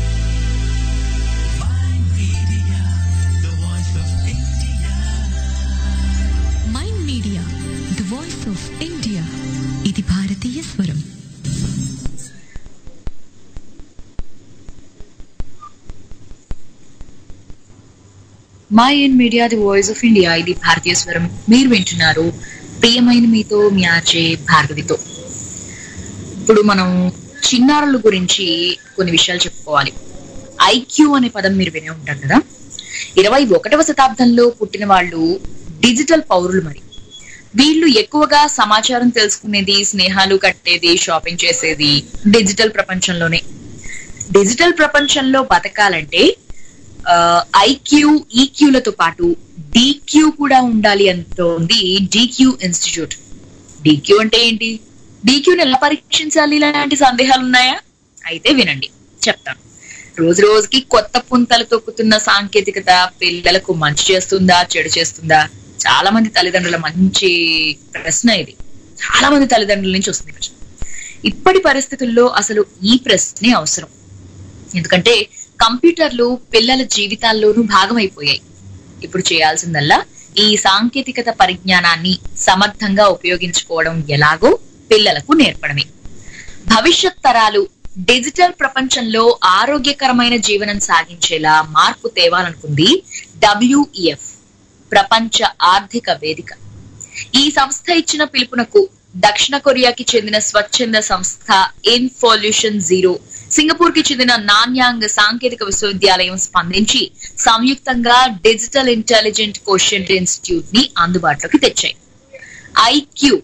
My media, the voice of India. Mind media the voice of India ఇది భారతీయ స్వరం my in media the voice of India ఇది భారతీయ స్వరం మీరు వింటున్నారు ప్రియమైన మీతో మీ ఆర్జే భార్గవితో ఇప్పుడు మనం చిన్నారుల గురించి కొన్ని విషయాలు చెప్పుకోవాలి ఐక్యూ అనే పదం మీరు వినే ఉంటారు కదా ఇరవై ఒకటవ శతాబ్దంలో పుట్టిన వాళ్ళు డిజిటల్ పౌరులు మరి వీళ్ళు ఎక్కువగా సమాచారం తెలుసుకునేది స్నేహాలు కట్టేది షాపింగ్ చేసేది డిజిటల్ ప్రపంచంలోనే డిజిటల్ ప్రపంచంలో బతకాలంటే ఐక్యూ ఈక్యూలతో పాటు డిక్యూ కూడా ఉండాలి అంటోంది డిక్యూ ఇన్స్టిట్యూట్ డిక్యూ అంటే ఏంటి డిక్యూని ఎలా పరీక్షించాలి ఇలాంటి సందేహాలు ఉన్నాయా అయితే వినండి చెప్తాను రోజు రోజుకి కొత్త పుంతలు తొక్కుతున్న సాంకేతికత పిల్లలకు మంచి చేస్తుందా చెడు చేస్తుందా చాలా మంది తల్లిదండ్రుల మంచి ప్రశ్న ఇది చాలా మంది తల్లిదండ్రుల నుంచి వస్తుంది ఈ ప్రశ్న ఇప్పటి పరిస్థితుల్లో అసలు ఈ ప్రశ్నే అవసరం ఎందుకంటే కంప్యూటర్లు పిల్లల జీవితాల్లోనూ భాగమైపోయాయి ఇప్పుడు చేయాల్సిందల్లా ఈ సాంకేతికత పరిజ్ఞానాన్ని సమర్థంగా ఉపయోగించుకోవడం ఎలాగో పిల్లలకు నేర్పడమే భవిష్యత్ తరాలు డిజిటల్ ప్రపంచంలో ఆరోగ్యకరమైన జీవనం సాగించేలా మార్పు తేవాలనుకుంది డబ్ల్యూఈఎఫ్ ప్రపంచ ఆర్థిక వేదిక ఈ సంస్థ ఇచ్చిన పిలుపునకు దక్షిణ కొరియాకి చెందిన స్వచ్ఛంద సంస్థ ఇన్ఫాల్యూషన్ జీరో సింగపూర్ కి చెందిన నాన్యాంగ్ సాంకేతిక విశ్వవిద్యాలయం స్పందించి సంయుక్తంగా డిజిటల్ ఇంటెలిజెంట్ కోషియంట్ ఇన్స్టిట్యూట్ ని అందుబాటులోకి తెచ్చాయి ఐక్యూ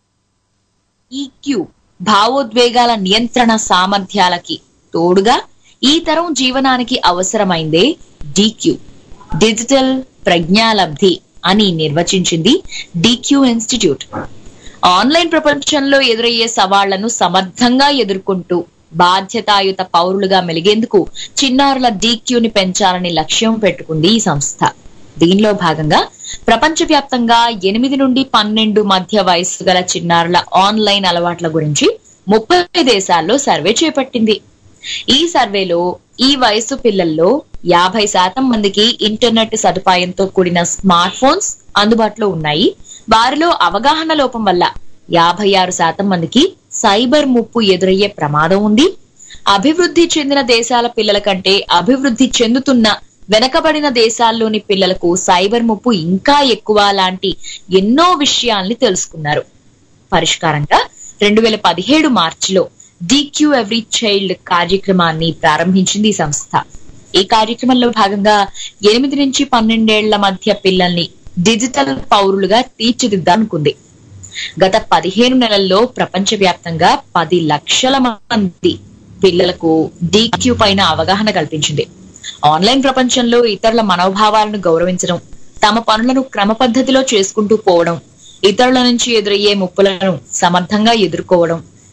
ఈక్యూ భావోద్వేగాల నియంత్రణ సామర్థ్యాలకి తోడుగా ఈ తరం జీవనానికి అవసరమైందే డిక్యూ డిజిటల్ ప్రజ్ఞాలబ్ధి అని నిర్వచించింది డిక్యూ ఇన్స్టిట్యూట్ ఆన్లైన్ ప్రపంచంలో ఎదురయ్యే సవాళ్లను సమర్థంగా ఎదుర్కొంటూ బాధ్యతాయుత పౌరులుగా మెలిగేందుకు చిన్నారుల డీక్యూని పెంచాలని లక్ష్యం పెట్టుకుంది ఈ సంస్థ దీనిలో భాగంగా ప్రపంచవ్యాప్తంగా ఎనిమిది నుండి పన్నెండు మధ్య వయస్సు గల చిన్నారుల ఆన్లైన్ అలవాట్ల గురించి ముప్పై దేశాల్లో సర్వే చేపట్టింది ఈ సర్వేలో ఈ వయసు పిల్లల్లో యాభై శాతం మందికి ఇంటర్నెట్ సదుపాయంతో కూడిన స్మార్ట్ ఫోన్స్ అందుబాటులో ఉన్నాయి వారిలో అవగాహన లోపం వల్ల యాభై ఆరు శాతం మందికి సైబర్ ముప్పు ఎదురయ్యే ప్రమాదం ఉంది అభివృద్ధి చెందిన దేశాల పిల్లల కంటే అభివృద్ధి చెందుతున్న వెనకబడిన దేశాల్లోని పిల్లలకు సైబర్ ముప్పు ఇంకా ఎక్కువ లాంటి ఎన్నో విషయాల్ని తెలుసుకున్నారు పరిష్కారంగా రెండు వేల పదిహేడు మార్చిలో డిక్యూ ఎవ్రీ చైల్డ్ కార్యక్రమాన్ని ప్రారంభించింది ఈ సంస్థ ఈ కార్యక్రమంలో భాగంగా ఎనిమిది నుంచి పన్నెండేళ్ల మధ్య పిల్లల్ని డిజిటల్ పౌరులుగా తీర్చిదిద్దాలనుకుంది గత పదిహేను నెలల్లో ప్రపంచవ్యాప్తంగా పది లక్షల మంది పిల్లలకు డిక్యూ పైన అవగాహన కల్పించింది ఆన్లైన్ ప్రపంచంలో ఇతరుల మనోభావాలను గౌరవించడం తమ పనులను క్రమ పద్ధతిలో చేసుకుంటూ పోవడం ఇతరుల నుంచి ఎదురయ్యే ముప్పులను సమర్థంగా ఎదుర్కోవడం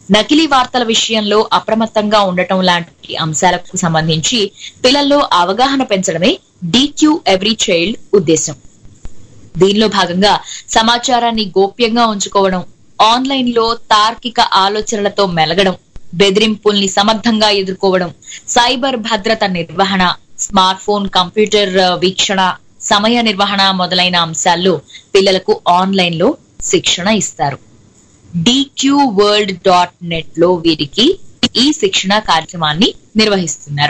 నకిలీ వార్తల విషయంలో అప్రమత్తంగా ఉండటం లాంటి అంశాలకు సంబంధించి పిల్లల్లో అవగాహన పెంచడమే డీక్యూ ఎవ్రీ చైల్డ్ ఉద్దేశం దీనిలో భాగంగా సమాచారాన్ని గోప్యంగా ఉంచుకోవడం ఆన్లైన్ లో తార్కిక ఆలోచనలతో మెలగడం బెదిరింపుల్ని సమర్థంగా ఎదుర్కోవడం సైబర్ భద్రత నిర్వహణ స్మార్ట్ ఫోన్ కంప్యూటర్ ఆ, వీక్షణ సమయ నిర్వహణ మొదలైన అంశాల్లో పిల్లలకు ఆన్లైన్ లో శిక్షణ ఇస్తారు డిక్యూ వరల్డ్ డాట్ నెట్ లో వీరికి ఈ శిక్షణ కార్యక్రమాన్ని నిర్వహిస్తున్నారు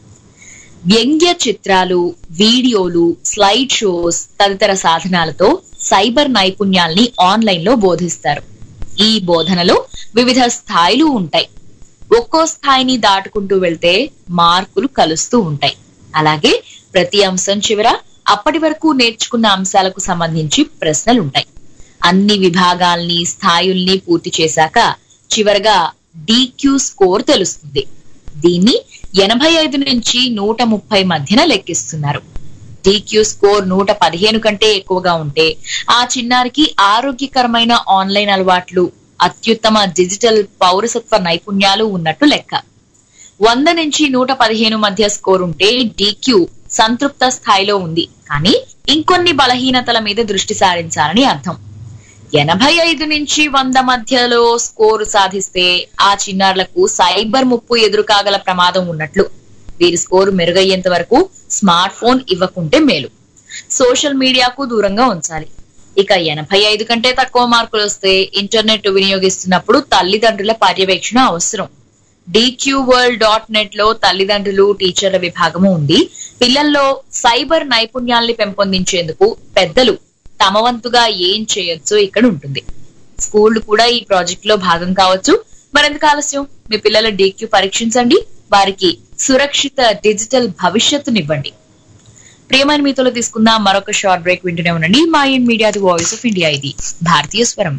వ్యంగ్య చిత్రాలు వీడియోలు స్లైడ్ షోస్ తదితర సాధనాలతో సైబర్ నైపుణ్యాల్ని ఆన్లైన్ లో బోధిస్తారు ఈ బోధనలో వివిధ స్థాయిలు ఉంటాయి ఒక్కో స్థాయిని దాటుకుంటూ వెళ్తే మార్కులు కలుస్తూ ఉంటాయి అలాగే ప్రతి అంశం చివర అప్పటి వరకు నేర్చుకున్న అంశాలకు సంబంధించి ప్రశ్నలుంటాయి అన్ని విభాగాల్ని స్థాయిల్ని పూర్తి చేశాక చివరగా డిక్యూ స్కోర్ తెలుస్తుంది దీన్ని ఎనభై ఐదు నుంచి నూట ముప్పై మధ్యన లెక్కిస్తున్నారు డిక్యూ స్కోర్ నూట పదిహేను కంటే ఎక్కువగా ఉంటే ఆ చిన్నారికి ఆరోగ్యకరమైన ఆన్లైన్ అలవాట్లు అత్యుత్తమ డిజిటల్ పౌరసత్వ నైపుణ్యాలు ఉన్నట్టు లెక్క వంద నుంచి నూట పదిహేను మధ్య స్కోర్ ఉంటే డిక్యూ సంతృప్త స్థాయిలో ఉంది కానీ ఇంకొన్ని బలహీనతల మీద దృష్టి సారించాలని అర్థం ఎనభై ఐదు నుంచి వంద మధ్యలో స్కోరు సాధిస్తే ఆ చిన్నారులకు సైబర్ ముప్పు ఎదురుకాగల ప్రమాదం ఉన్నట్లు వీరి స్కోరు మెరుగయ్యేంత వరకు స్మార్ట్ ఫోన్ ఇవ్వకుంటే మేలు సోషల్ మీడియాకు దూరంగా ఉంచాలి ఇక ఎనభై ఐదు కంటే తక్కువ మార్కులు వస్తే ఇంటర్నెట్ వినియోగిస్తున్నప్పుడు తల్లిదండ్రుల పర్యవేక్షణ అవసరం డిక్యూ వరల్డ్ డాట్ నెట్ లో తల్లిదండ్రులు టీచర్ల విభాగము ఉంది పిల్లల్లో సైబర్ నైపుణ్యాల్ని పెంపొందించేందుకు పెద్దలు తమ వంతుగా ఏం చేయొచ్చో ఇక్కడ ఉంటుంది స్కూళ్లు కూడా ఈ ప్రాజెక్ట్ లో భాగం కావచ్చు మరెందుకు ఆలస్యం మీ పిల్లల డీక్యూ పరీక్షించండి వారికి సురక్షిత డిజిటల్ భవిష్యత్తునివ్వండి ప్రియమైన మీతో తీసుకుందాం మరొక షార్ట్ బ్రేక్ వింటూనే ఉండండి మా in media the voice of India ఇది భారతీయ స్వరం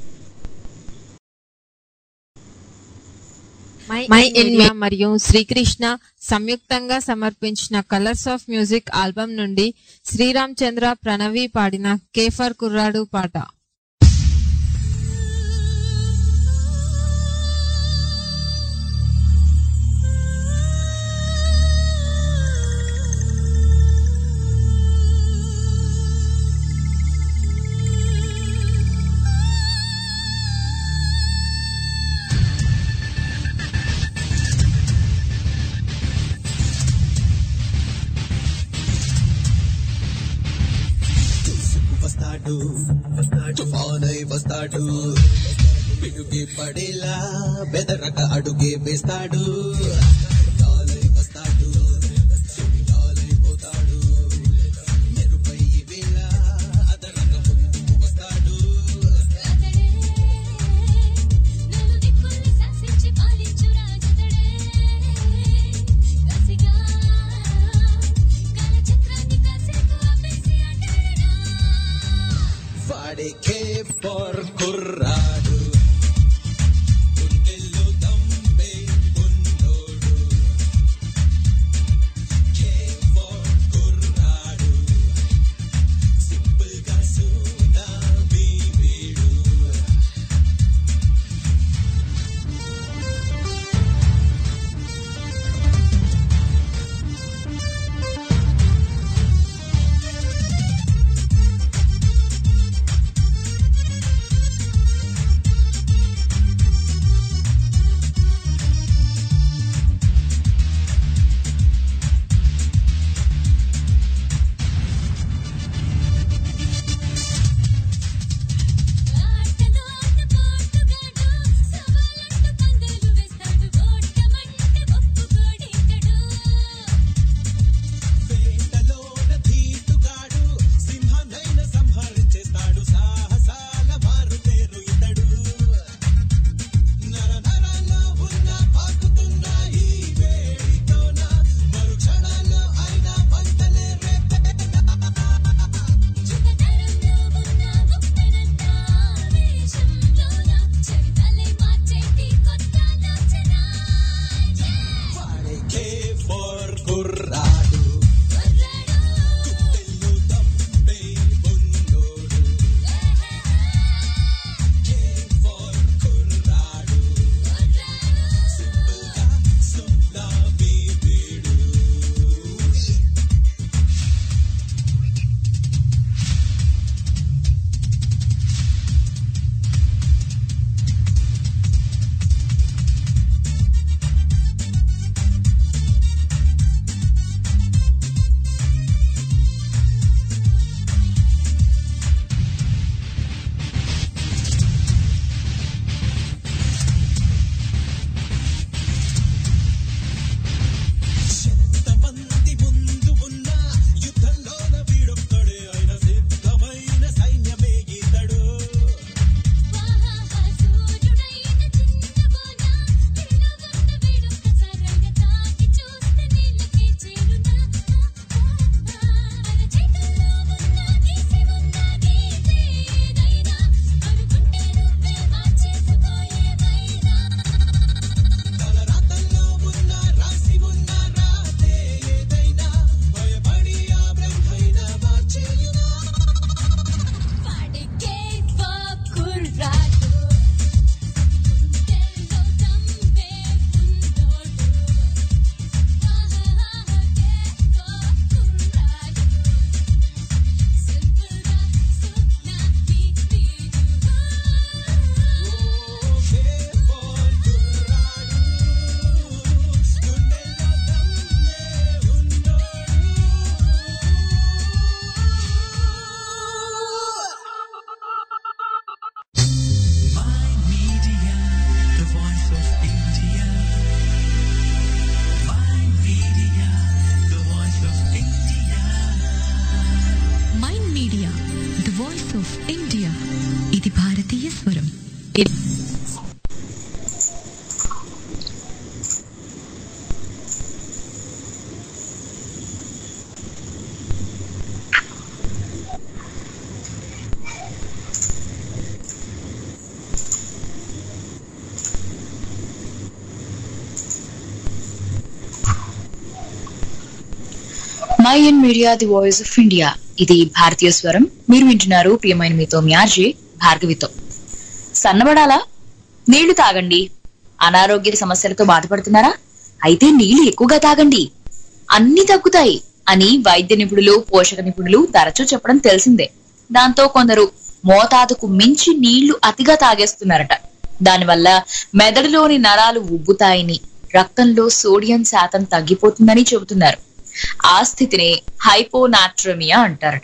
మై ఇండియా మరియు శ్రీకృష్ణ సంయుక్తంగా సమర్పించిన కలర్స్ ఆఫ్ మ్యూజిక్ ఆల్బమ్ నుండి శ్రీరామ్ చంద్ర ప్రణవి పాడిన కేఫర్ కుర్రాడు పాట వస్తాడు తుఫానై వస్తాడు పిడుగి పడేలా బెదరక అడుగే వేస్తాడు గాలై వస్తాడు గాలై పోతాడు మెరుపై వేళ అదరక ముందుకు వస్తాడు నన్ను దిక్కుల్ని శాసించి పాలించు రాజుతడే రసిగా కాలచక్రాన్ని కాసేపు ఆపేసి ఆటాడడా వాడే కే ఫర్ కుర్రాడు గుండెల్లో దంపే ఉన్నోడు కే ఫర్ కుర్రాడు సింపుల్ గా సూనా వీడు my in media the voice of India ఇది భారతీయ స్వరం మీరు వింటున్నారు ప్రియమైన మీతో మ్యార్జీ భార్గవితో సన్నబడాలా నీళ్లు తాగండి అనారోగ్య సమస్యలతో బాధపడుతున్నారా అయితే నీళ్లు ఎక్కువగా తాగండి అన్ని తగ్గుతాయి అని వైద్య నిపుణులు పోషక నిపుణులు తరచూ చెప్పడం తెలిసిందే దాంతో కొందరు మోతాదుకు మించి నీళ్లు అతిగా తాగేస్తున్నారట దానివల్ల మెదడులోని నరాలు ఉబ్బుతాయని రక్తంలో సోడియం శాతం తగ్గిపోతుందని చెబుతున్నారు ఆ స్థితిని హైపోనాట్రమియా అంటారట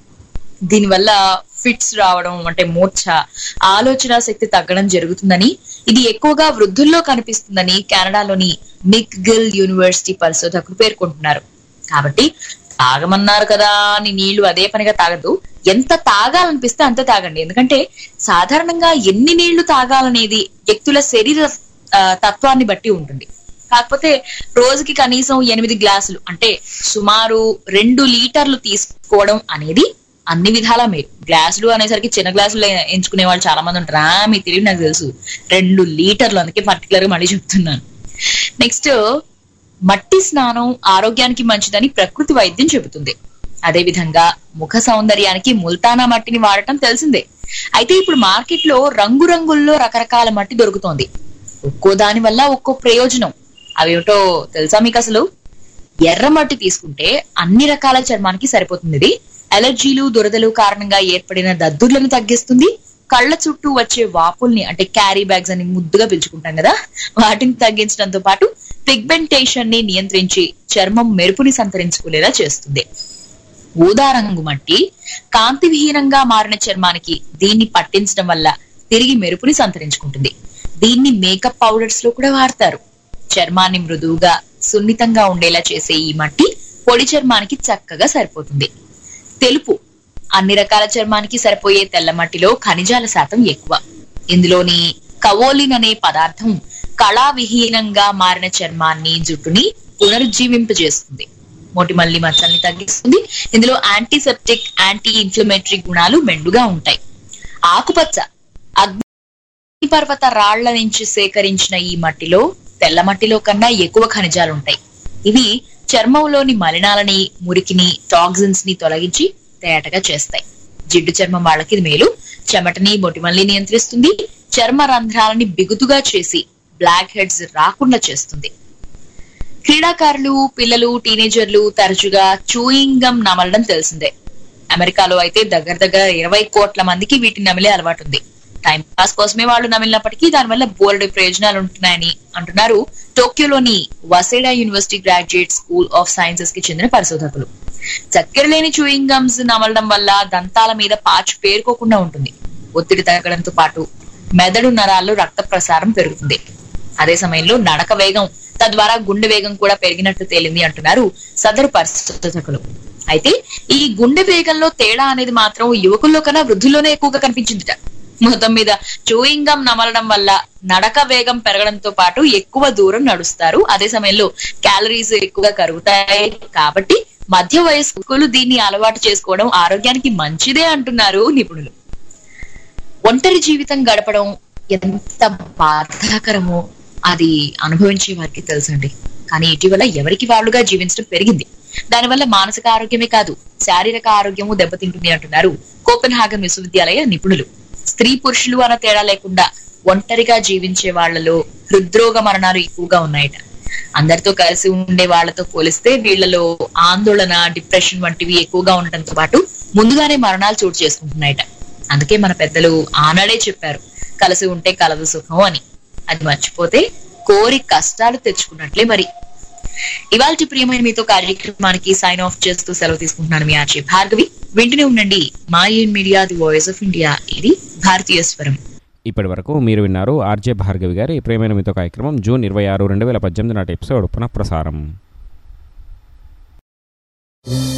దీనివల్ల ఫిట్స్ రావడం అంటే మూర్ఛ ఆలోచన శక్తి తగ్గడం జరుగుతుందని ఇది ఎక్కువగా వృద్ధుల్లో కనిపిస్తుందని కెనడాలోని నిక్ గిల్ యూనివర్సిటీ పరిశోధకులు పేర్కొంటున్నారు కాబట్టి తాగమన్నారు కదా అని నీళ్లు అదే పనిగా తాగదు ఎంత తాగాలనిపిస్తే అంత తాగండి ఎందుకంటే సాధారణంగా ఎన్ని నీళ్లు తాగాలనేది వ్యక్తుల శరీర ఆ, తత్వాన్ని బట్టి ఉంటుంది కాకపోతే రోజుకి కనీసం ఎనిమిది గ్లాసులు అంటే సుమారు రెండు లీటర్లు తీసుకోవడం అనేది అన్ని విధాలా మేలు గ్లాసులు అనేసరికి చిన్న గ్లాసులు ఎంచుకునే వాళ్ళు చాలా మంది ఉంటారు ఆ, మీ తెలివి నాకు తెలుసు రెండు లీటర్లు అందుకే పర్టికులర్ గా మళ్ళీ చెప్తున్నాను నెక్స్ట్ మట్టి స్నానం ఆరోగ్యానికి మంచిదని ప్రకృతి వైద్యం చెబుతుంది అదే విధంగా ముఖ సౌందర్యానికి ముల్తానా మట్టిని వాడటం తెలిసిందే అయితే ఇప్పుడు మార్కెట్ లో రంగురంగుల్లో రకరకాల మట్టి దొరుకుతోంది ఒక్కో దాని వల్ల ఒక్కో ప్రయోజనం అవేమిటో తెలుసా మీకు అసలు ఎర్ర మట్టి తీసుకుంటే అన్ని రకాల చర్మానికి సరిపోతుంది ఇది అలర్జీలు దురదలు కారణంగా ఏర్పడిన దద్దుర్లను తగ్గిస్తుంది కళ్ళ చుట్టూ వచ్చే వాపుల్ని అంటే క్యారీ బ్యాగ్స్ అని ముద్దుగా పిలుచుకుంటాం కదా వాటిని తగ్గించడంతో పాటు పిగ్మెంటేషన్ ని నియంత్రించి చర్మం మెరుపుని సంతరించుకునేలా చేస్తుంది ఊదా రంగు మట్టి కాంతి విహీనంగా మారిన చర్మానికి దీన్ని పట్టించడం వల్ల తిరిగి మెరుపుని సంతరించుకుంటుంది దీన్ని మేకప్ పౌడర్స్ లో కూడా వాడతారు చర్మాన్ని మృదువుగా సున్నితంగా ఉండేలా చేసే ఈ మట్టి పొడి చర్మానికి చక్కగా సరిపోతుంది తెలుపు అన్ని రకాల చర్మానికి సరిపోయే తెల్ల మట్టిలో ఖనిజాల శాతం ఎక్కువ ఇందులోని కవోలిన్ అనే పదార్థం కళావిహీనంగా మారిన చర్మాన్ని జుట్టుని పునరుజ్జీవింపజేస్తుంది మొటిమల్లి మచ్చల్ని తగ్గిస్తుంది ఇందులో యాంటీసెప్టిక్ యాంటీ ఇన్ఫ్లమేటరీ గుణాలు మెండుగా ఉంటాయి ఆకుపచ్చ అగ్నిపర్వత రాళ్ల నుంచి సేకరించిన ఈ మట్టిలో తెల్ల మట్టిలో కన్నా ఎక్కువ ఖనిజాలు ఉంటాయి ఇవి చర్మంలోని మలినాలని మురికిని టాక్సిన్స్ ని తొలగించి తేటగా చేస్తాయి జిడ్డు చర్మం వాళ్ళకి ఇది మేలు చెమటని మొటిమల్ని నియంత్రిస్తుంది చర్మ రంధ్రాలని బిగుతుగా చేసి బ్లాక్ హెడ్స్ రాకుండా చేస్తుంది క్రీడాకారులు పిల్లలు టీనేజర్లు తరచుగా చూయింగ్ గమ్ నమలడం తెలిసిందే అమెరికాలో అయితే దగ్గర దగ్గర ఇరవై కోట్ల మందికి వీటిని నమిలే అలవాటు ఉంది టైం పాస్ కోసమే వాళ్ళు నమిలినప్పటికీ దానివల్ల బోల్డ్ ప్రయోజనాలు ఉంటున్నాయని అంటున్నారు టోక్యోలోని Waseda university graduate school of sciences కి చెందిన పరిశోధకులు చక్కెర లేని చూయింగ్ గమ్స్ నమలడం వల్ల దంతాల మీద పాచు పేరుకోకుండా ఉంటుంది ఒత్తిడి తగ్గడంతో పాటు మెదడు నరాల్లో రక్త ప్రసారం పెరుగుతుంది అదే సమయంలో నడక వేగం తద్వారా గుండె వేగం కూడా పెరిగినట్టు తేలింది అంటున్నారు సదరు పరిశోధకులు అయితే ఈ గుండె వేగంలో తేడా అనేది మాత్రం యువకుల్లో కన్నా వృద్ధుల్లోనే ఎక్కువగా కనిపించిందిట మొత్తం మీద చూయింగ్ గమ్ నమలడం వల్ల నడక వేగం పెరగడంతో పాటు ఎక్కువ దూరం నడుస్తారు అదే సమయంలో క్యాలరీస్ ఎక్కువగా కరుగుతాయి కాబట్టి మధ్య వయస్కులు దీన్ని అలవాటు చేసుకోవడం ఆరోగ్యానికి మంచిదే అంటున్నారు నిపుణులు ఒంటరి జీవితం గడపడం ఎంత బాధాకరమో అది అనుభవించే వారికి తెలుసండి కానీ ఇటీవల ఎవరికి వాళ్ళుగా జీవించడం పెరిగింది దానివల్ల మానసిక ఆరోగ్యమే కాదు శారీరక ఆరోగ్యము దెబ్బతింటుంది అంటున్నారు కోపెన్ హాగన్ విశ్వవిద్యాలయ నిపుణులు స్త్రీ పురుషులు అన్న తేడా లేకుండా ఒంటరిగా జీవించే వాళ్లలో హృద్రోగ మరణాలు ఎక్కువగా ఉన్నాయట అందరితో కలిసి ఉండే వాళ్లతో పోలిస్తే వీళ్లలో ఆందోళన డిప్రెషన్ వంటివి ఎక్కువగా ఉండటంతో పాటు ముందుగానే మరణాలు చోటు చేసుకుంటున్నాయట అందుకే మన పెద్దలు ఆనాడే చెప్పారు కలిసి ఉంటే కలదు సుఖం అని అది మర్చిపోతే కోరి కష్టాలు తెచ్చుకున్నట్లే మరి ఇవాళ ప్రియమైన మీతో కార్యక్రమానికి సైన్ ఆఫ్ చేస్తూ సెలవు తీసుకుంటున్నాను మీ ఆర్జే భార్గవి వింటూనే ఉండండి మా in media the voice of India ఇది భారతీయ స్వరం ఇప్పటి వరకు మీరు విన్నారు ఆర్జే భార్గవి గారి ప్రేమైన మీతో కార్యక్రమం జూన్ ఇరవై ఆరు రెండు వేల పద్దెనిమిది నాటి ఎపిసోడ్ పునఃప్రసారం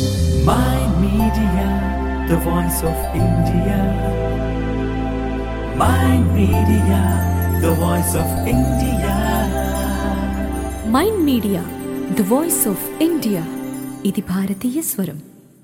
My Media, the voice of India. Mind Media, the voice of India. Mind media the voice of India ఇది భారతీయ స్వరం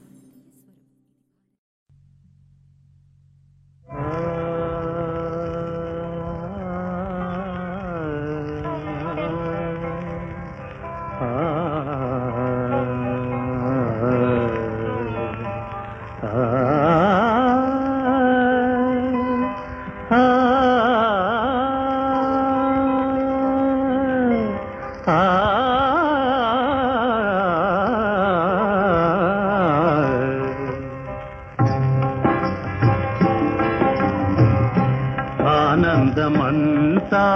ఆనందమంతా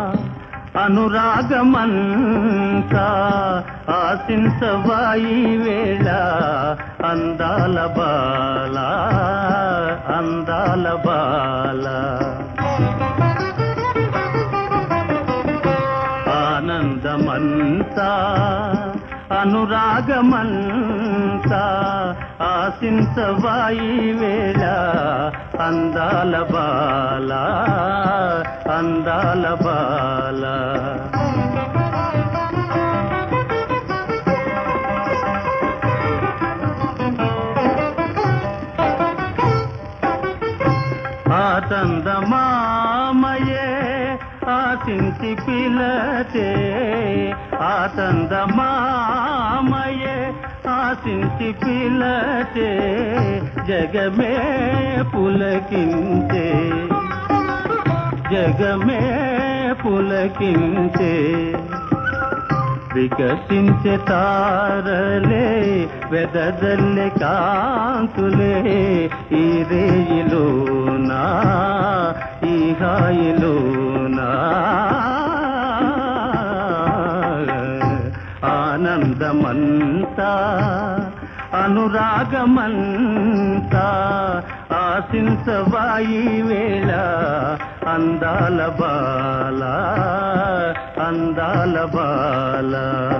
అనురాగమంతా ఆశించవాయి వేళ అందాల బాల అందాల బాల ఆనందమంతా అనురాగమంతా ఆశించవాయి వేళ అందాల బాల అందాల బాల ఆతందమామయే ఆశించి పిలతే ఆతందమామయే ఆశించి పిలతే జగమే పులకించే జగమే పులకించే వికసించే తారలే వెదజల్లె కాంతులే ఈ రేయిలోనా ఈ హాయిలోనా ఆనందమంతా అనురాగమంతా ఆశించవాయి వేళ అందాల బాల అందాల బాల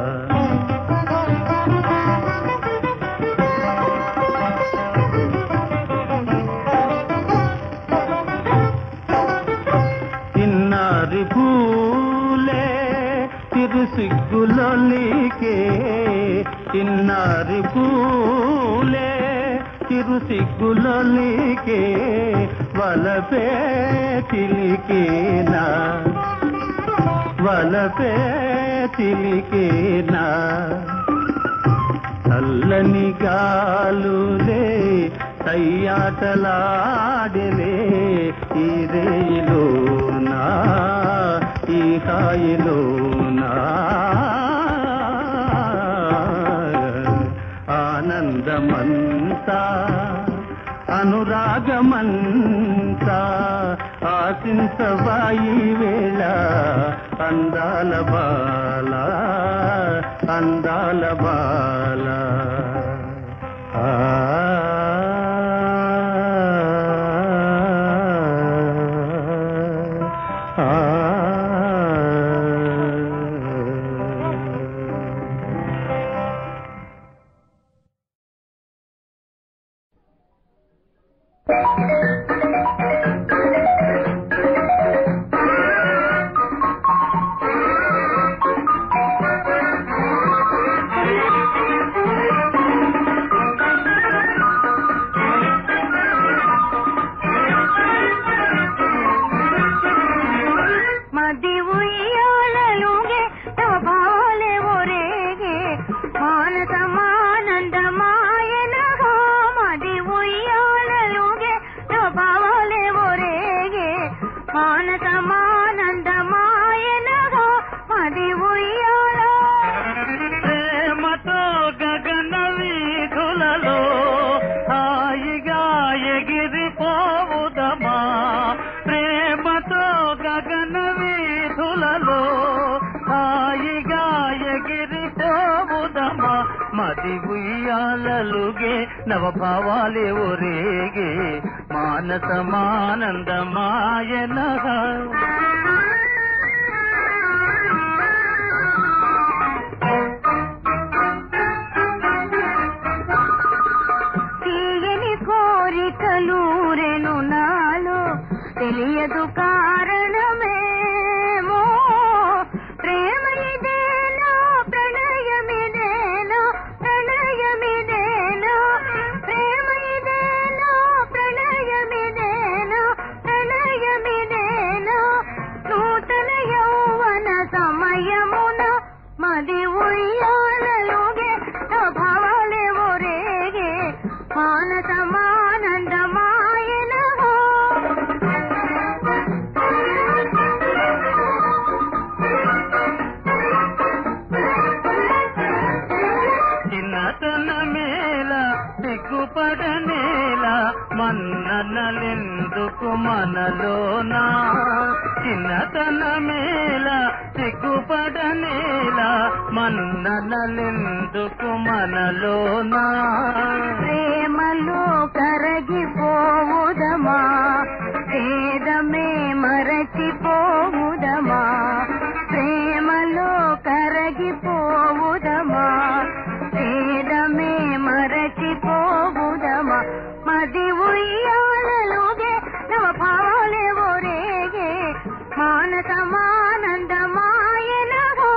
చిన్నారి పూలే తిరు సిగ్గులొలికే చిన్నారి పూలే తిరు సిగ్గులొలికే వలపే చిలికేనా వలపే చిలికేనా చల్లని గాలులే సయ్యాటలాడిలే ఈ రేయిలోనా ఈ హాయిలోనా ఆనందమంతా అనురాగమంతా ఆశించవాయి వేళ అందాల బాల అందాల బాల ఆ ಮದಿ ಉಯ್ಯಾಲಲುಗೆ ತವ ಭಾವಲೆ ಒರೆಗೆ ಮಾನಸ ಮಾನಂದ ಮಾಯನಗ ಮದಿ ಉಯ್ಯಾಲಲುಗೆ ತವ ಭಾವಲೆ ಒರೆಗೆ ಮಾನಸ ಮಾನಂದ ಮಾಯನಗ ಮದಿ ಉಯ್ಯಾಲ ప్రేమతో గగన వీధులలో హాయిగా ఎగిరిపోవుదమా ప్రేమతో గగన వీధులలో హాయిగా ఎగిరిపోవుదమా మది ఉయ్యాలలుగే నవభావాలే ఒరేగే మానస మానందమాయనగా తీయని కోరికలూరెను నాలో తెలియ తెలియదు కారణమేమో ప్రేమ ఇదేనా ప్రణయమిదేనా ప్రణయమిదేనా ప్రేమ ఇదేనా ప్రణయమిదేనా ప్రణయమిదేనా నూతన యౌవన సమయమున మది ఉయ్యాలలోగే నా భావాలే ఒరేగే మానసమానందమాయనహో చిన్నతన మేళ సిగ్గుపడనేల మన్ననలెందుకు మనలోనా చిన్నతన మేళ సిగ్గుపడనేల మన్ననలెందుకు మనలోనా ప్రేమలో కరగిపోవుదమా వేదమే మరచిపోవుదమా ప్రేమలో కరగిపోవుదమా వేదమే మరచిపోవుదమా మది ఉయ్యాలలోగే నవ భావాలే ఒరేగే మానసమానందమాయనగో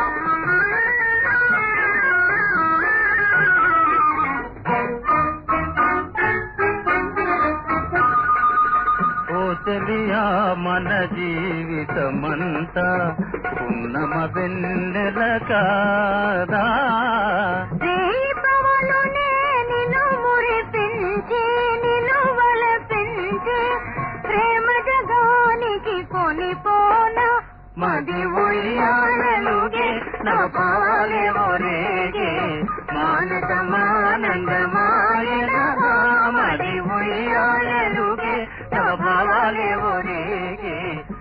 ఓ తెలియా మన జీవితమంతా ఉన్నమ వెన్నెల కాదా దీపములునే నిన్ను మురిపించి నిన్ను వలపించి ప్రేమ జగానికి కొనిపోన మది ఉయ్యాలలుగే నా పాలే ఒరేగే మానసమానందమాయన మది ఉయ్యాలలుగే నా పాలే ఒరేగే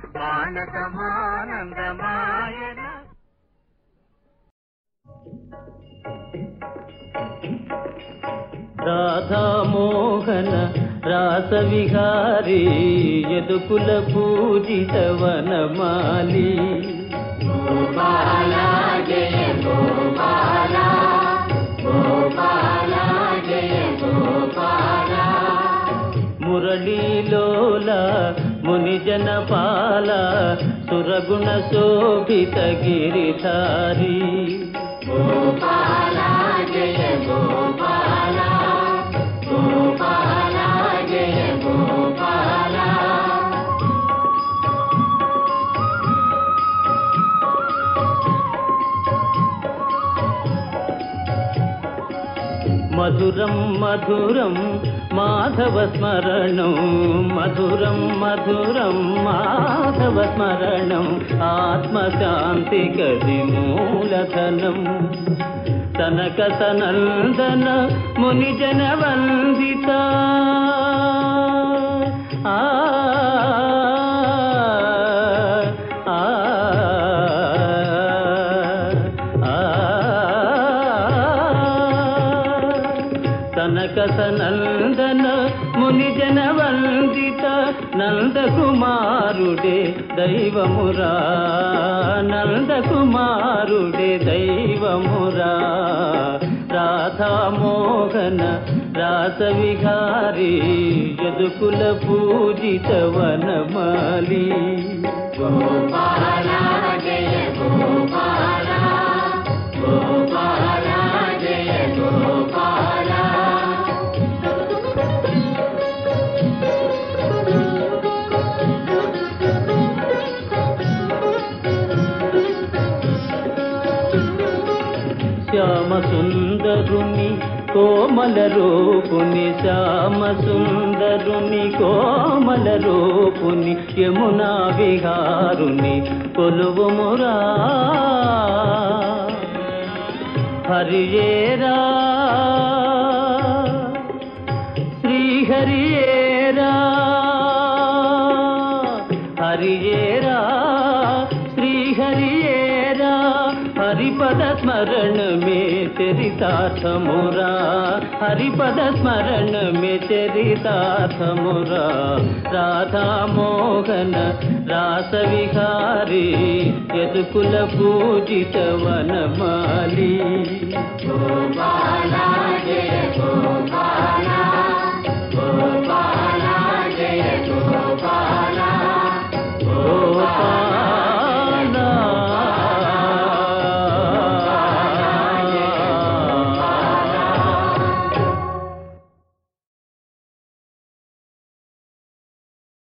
మానసమానందమాయన రాధామోహన రాసవిహారీ యదుకుల పూజిత వనమాలి మురళీలోల మునిజన పాల సురగుణ శోభిత గిరిధారి మధురం మధురం మాధవ స్మరణం మధురం మధురం మాధవ స్మరణం ఆత్మశాంతి గది మూలధనం తనక సనందన మునిజన వందిత ఆ ఆ కనక సనందన మునిజన వందిత నందకుమారుడే దైవమురా నందకుమారుడే దైవమురా రాధామోహన రాసవిహారీ యదుకుల పూజిత వనమాలి గోపాల జయ గోపాల గోపాల జయ గోపాల శ్యామ సుందరుని కోమల రూపుని శ్యామ సుందరుని కోమల రూపుని యమునా విహారుని కొలువుమురా హరియేరా శ్రీహరియేరా హరియేరా శ్రీహరియేరా హరిపద స్మరణ మే చరితార్థమురా హరిపద స్మరణ మే చరితార్థమురా రాధా మోహన రాస విహారీ యదుకుల పూజిత వనమాలి గోపాల జయ గోపాల